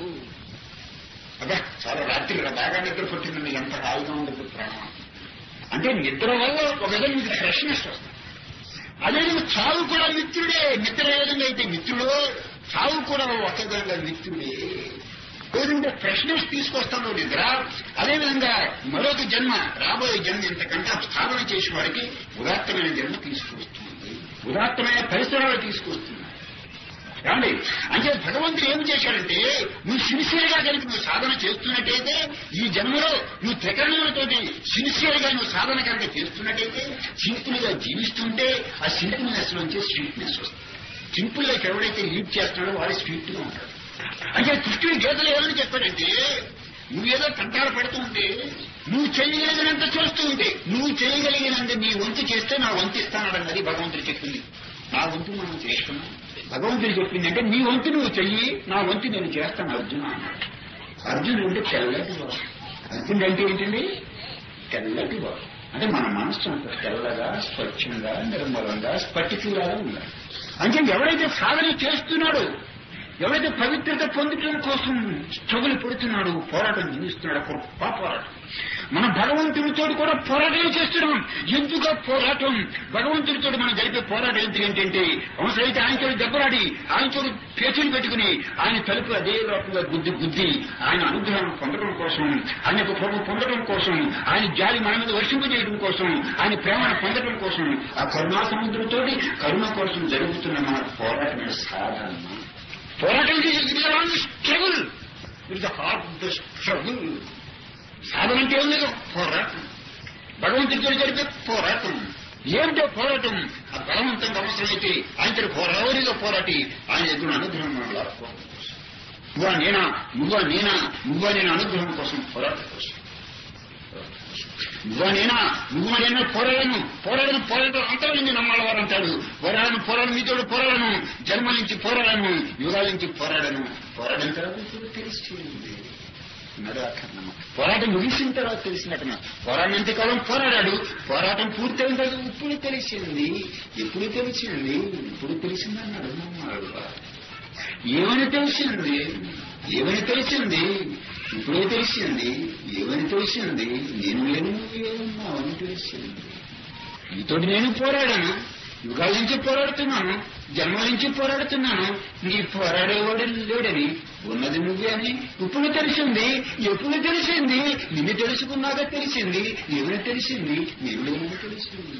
[SPEAKER 1] అబ్బా చాలా రాత్రి బాగా నిద్ర పట్టింది ఎంత హాయిగా ఉండదు ప్రాణం అంటే నిద్ర వల్ల ఒక విధంగా మీకు ఫ్రెష్నెస్ వస్తుంది అదే చావు కూడా మిత్రుడే నిద్ర ఏ విధంగా అయితే మిత్రుడు చావు కూడా ఒక విధంగా మిత్రుడే ఏదంటే ఫ్రెష్నెస్ తీసుకొస్తాను నిద్ర అదేవిధంగా మరొక జన్మ రాబోయే జన్మ ఇంతకంటే సాధన చేసే వాడికి ఉదాత్తమైన జన్మ తీసుకొస్తుంది ఉదాత్తమైన పరిసరాలు తీసుకొస్తుంది ఏమండి అంటే భగవంతుడు ఏమి చేశాడంటే నువ్వు సిన్సియర్ గా కనుక నువ్వు సాధన చేస్తున్నట్టయితే ఈ జన్మలో నువ్వు త్రికరణలతోటి సిన్సియర్ గా నువ్వు సాధన కనుక చేస్తున్నట్టయితే సింపుల్ గా జీవిస్తుంటే ఆ సింపుల్నెస్ నుంచి స్వీట్నెస్ వస్తుంది సింపుల్ గా ఎవడైతే లీడ్ చేస్తున్నాడో వాడు స్వీట్ గా ఉంటాడు అంటే కృష్ణుడి గీతలు ఏమని చెప్పాడంటే నువ్వేదో కంటాలు పడుతూ ఉంటే నువ్వు చేయగలిగినంత చేస్తూ ఉంటే నువ్వు చేయగలిగినంత నీ వంతు చేస్తే నా వంతు ఇస్తానన్నది భగవంతుడు చెప్పింది నా వంతు మనం చేస్తున్నాం భగవంతుడు చెప్పింది అంటే నీ వంతు నువ్వు చెయ్యి నా వంతు నేను చేస్తాను అర్జున అన్నాడు అర్జునుడు అంటే తెల్లటి వాడు అర్జునుడు అంటే ఏంటండి తెల్లటి వాడు అంటే మన మనస్సు అంత తెల్లగా స్వచ్ఛంగా నిర్మలంగా స్ఫటికులాగా ఉండాలి అంటే ఎవరైతే సాధన చేస్తున్నాడో ఎవరైతే పవిత్రత పొందటం కోసం స్ట్రగుల్ పెడుతున్నాడు పోరాటం జీవిస్తున్నాడు గొప్ప పోరాటం మన భగవంతుడితో కూడా పోరాటం చేస్తున్నాం ఎందుకు పోరాటం భగవంతుడితో మనం జరిపే పోరాటం ఎందుకంటే అవసరమైతే ఆయనతో దెబ్బలాడి ఆయనతో పేచీలు పెట్టుకుని ఆయన తలుపు అదే రకంగా గుద్ది గుద్ది ఆయన అనుగ్రహం పొందడం కోసం ఆయన యొక్క ప్రభు పొందడం కోసం ఆయన జాలి మన మీద వర్షింపజేయడం కోసం ఆయన ప్రేమను పొందడం కోసం ఆ కరుణా సముద్రంతో కరుణ కోసం జరుగుతున్న మన పోరాటమే సాధన పోరాటం struggle it heart the struggle సాధన అంటే ఏం లేదు పోరాటం భగవంతుడితో జరిపే పోరాటం ఏమిటో పోరాటం ఆ బలవంతంగా అవసరమైతే ఆయనతో పోరాడిగా పోరాటి ఆయన ఎదురు అనుగ్రహం మనం లాక్కోవాలి నువ్వా నేనా నువ్వా నేనా నువ్వా నేను అనుగ్రహం కోసం పోరాటం కోసం నువ్వా నేనా నువ్వా నేనా పోరాడను పోరాడను పోరాటం అంతరం నమ్మాలవారు అంటాడు పోరాడను పోరాడు మీతో పోరాడను జన్మ నుంచి పోరాడను యుగాల నుంచి పోరాడను పోరాడిన తర్వాత ఇప్పుడు తెలిసింది అన్నాడు అక్కర్ణమ్మ పోరాటం ముగిసిన తర్వాత తెలిసింది అక్కడ పోరాడినంత కాలం పోరాడాడు పోరాటం పూర్తయిన తర్వాత ఇప్పుడు తెలిసింది ఎప్పుడు తెలిసింది ఇప్పుడు తెలిసింది అన్నాడు అన్నాడు ఏమని తెలిసింది ఏమని తెలిసింది ఇప్పుడే తెలిసింది ఏమని తెలిసింది నేను లేను నువ్వే ఉన్నావని తెలిసింది నీతోటి నేను పోరాడాను యుగాల నుంచి పోరాడుతున్నాను జన్మల నుంచి పోరాడుతున్నాను నీ పోరాడేవాడు లేడని ఉన్నది నువ్వే అని ఇప్పుడు తెలిసింది ఎప్పుడు తెలిసింది నిన్ను తెలుసుకున్నాక తెలిసింది ఏమని తెలిసింది నేను లేనని తెలిసింది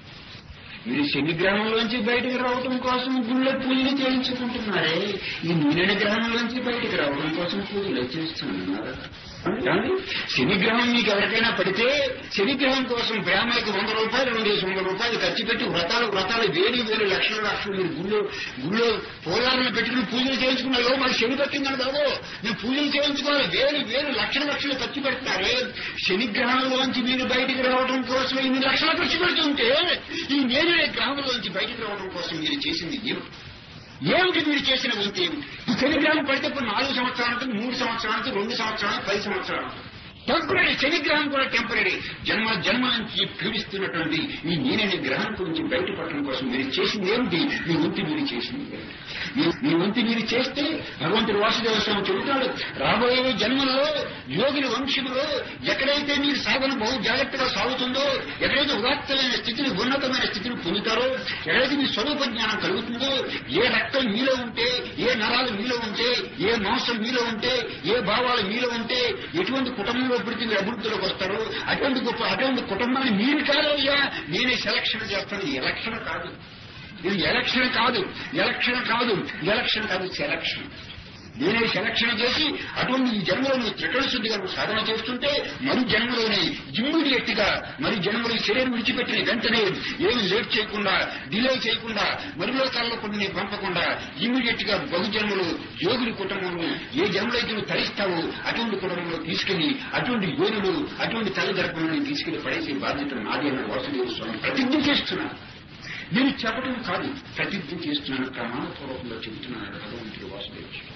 [SPEAKER 1] మీరు శని గ్రామంలోంచి బయటకు రావడం కోసం గుళ్ళో పూజలు చేయించుకుంటున్నారే ఈ నీలన గ్రామంలోంచి బయటకు రావడం కోసం పూజలు చేస్తున్నారు ఏమండి? శని గ్రహం మీకు ఎవరికైనా పడితే శని గ్రహం కోసం బ్రాహ్మణకి వంద రూపాయలు రెండేసి వందల రూపాయలు ఖర్చు పెట్టి వ్రతాలు వ్రతాలు వేలు వేలు లక్షల లక్షలు మీరు గుళ్ళో గుళ్ళో పోలాలను పెట్టుకుని పూజలు చేయించుకున్నారో మాకు శని పట్టిందని కాదు నేను పూజలు చేయించుకోవాలి వేలు వేలు లక్షల లక్షలు ఖర్చు పెడతారే శని గ్రహంలోంచి మీరు బయటికి రావడం కోసం ఇన్ని లక్షలు ఖర్చు పెడుతుంటే ఈ నేను గ్రహంలోంచి బయటికి రావడం కోసం మీరు చేసింది ఏం ఏమిటి మీరు చేసిన వంతు ఏమిటి ఈ శనిగ్రహం పడితే ఇప్పుడు నాలుగు సంవత్సరాలకు మూడు సంవత్సరాలకు రెండు సంవత్సరాలకు పది సంవత్సరాలు టెంపరీ శనిగ్రహం కూడా టెంపరీ జన్మ జన్మ నుంచి పీడిస్తున్నటువంటి ఈ నేననే గ్రహం గురించి బయటపడటం కోసం మీరు చేసింది ఏమిటి మీ వంతు మీరు చేసింది ఏమిటి? మీ- మీ వంతు మీరు చేస్తే భగవంతుడు వాసుదేవ స్వామి చెబుతాడు రాబోయే జన్మలో యోగుల వంశంలో ఎక్కడైతే మీరు సాధన బహు జాగ్రత్తగా సాగుతుందో ఎక్కడైతే ఉదాత్తమైన స్థితిని ఉన్నతమైన స్థితిని పొందుతారో ఎక్కడైతే మీ స్వరూప జ్ఞానం కలుగుతుందో ఏ రక్తం మీలో ఉంటే ఏ నరాలు మీలో ఉంటే ఏ మాంసం మీలో ఉంటే ఏ భావాలు మీలో ఉంటే ఎటువంటి కుటుంబంలో పుడితే మీరు అభివృద్ధిలోకి వస్తారో అటువంటి గొప్ప అటువంటి కుటుంబాన్ని మీరు కాదయ్యా నేనే సెలక్షన్ చేస్తాను ఎలక్షన్ కాదు ఇది ఎలక్షన్ కాదు ఎలక్షన్ కాదు ఎలక్షన్ కాదు సెలక్షన్ నేనే సెలక్షన్ చేసి అటువంటి ఈ జన్మలో నువ్వు త్రికరణ శుద్ధిగా నువ్వు సాధన చేస్తుంటే మరి జన్మలోనే ఇమ్మీడియట్ గా మరి జన్మలో ఈ శరీరం విడిచిపెట్టిన వెంటనే ఏమి లేట్ చేయకుండా డిలే చేయకుండా మరిలో కాలంలో కొన్ని నేను పంపకుండా ఇమ్మీడియట్ గా బహు జన్మలు యోగుని కుటుంబంలో ఏ జన్మలో అయితే నువ్వు తరిస్తావో అటువంటి కుటుంబంలో తీసుకెళ్లి అటువంటి యోగులు అటువంటి తల్లిదండ్రులను తీసుకెళ్లి పడేసే బాధ్యత నాది అన్న వాసుదేవ స్వామి ప్రతిజ్ఞ చేస్తున్నాను నేను చెప్పడం కాదు ప్రతిజ్ఞ చేస్తున్నాను ప్రమాణపూర్వకంగా చెబుతున్నాను భగవంతుడు వాసుదేవ స్వామి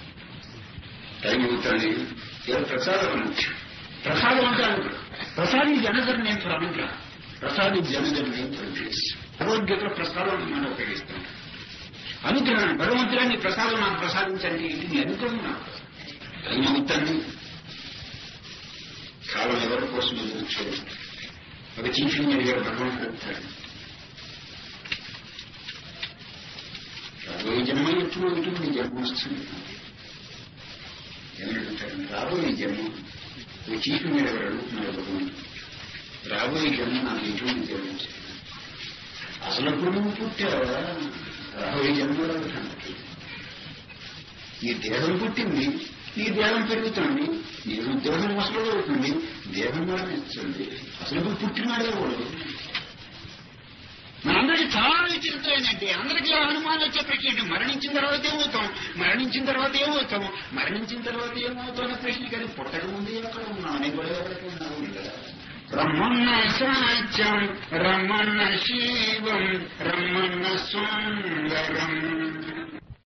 [SPEAKER 1] టైం అవుతుంది ఏదో ప్రసాదం ముఖ్యం ప్రసాదం అంటే అనుకున్నాను ప్రసాదం జనగర్ నేను ప్రారంభ ప్రసాదం జనగర్ నేను ప్రవేశ భగవద్గీతలో ప్రసాదం మనం ఉపయోగిస్తాను అనుగ్రహం భగవంతుడాన్ని ప్రసాదం నాకు ప్రసాదించండి ఇది నీ అనుగ్రహం నాకు టైం అవుతుంది కాలం ఎవరి కోసం ఎదురు చూడండి ఒక చీఫ్ ఇంజనీర్ గారు భగవంతుడు చెప్తాడు రాబోయే జన్మ ఎప్పుడు ఉంటుంది జన్మ వస్తుంది ఏమడుగుతారు రాబోయే జన్మ ఓ చీఫ్ మీద ఎవరు అడుగుతున్నారు భగవంతుడు రాబోయే జన్మ నాకు ఎటువంటి జన్మ అసలు అప్పుడు నువ్వు పుట్టావా రాబోయే జన్మలో అడుగుతాను ఈ దేహం పుట్టింది ఈ దేహం పెరుగుతుంది ఈ దేహం అసలు అవుతుంది దేహం మరణిస్తుంది అసలు ఇప్పుడు పుట్టినాడే వాడు మనందరికీ చాలా విచిత్రం ఏంటంటే అందరికీ ఆ అనుమానం వచ్చేప్పటికీ ఏంటి మరణించిన తర్వాత ఏమవుతాం మరణించిన తర్వాత ఏమవుతాం మరణించిన తర్వాత ఏమవుతాం అనే ప్రశ్న కానీ పుట్టక ముందు ఎక్కడ ఉన్నాం అని కూడా ఎవరికి ఉన్నావు కదా రమ్మన్న సాధ్యం రమ్మన్న శివం రమ్మన్న సుందరం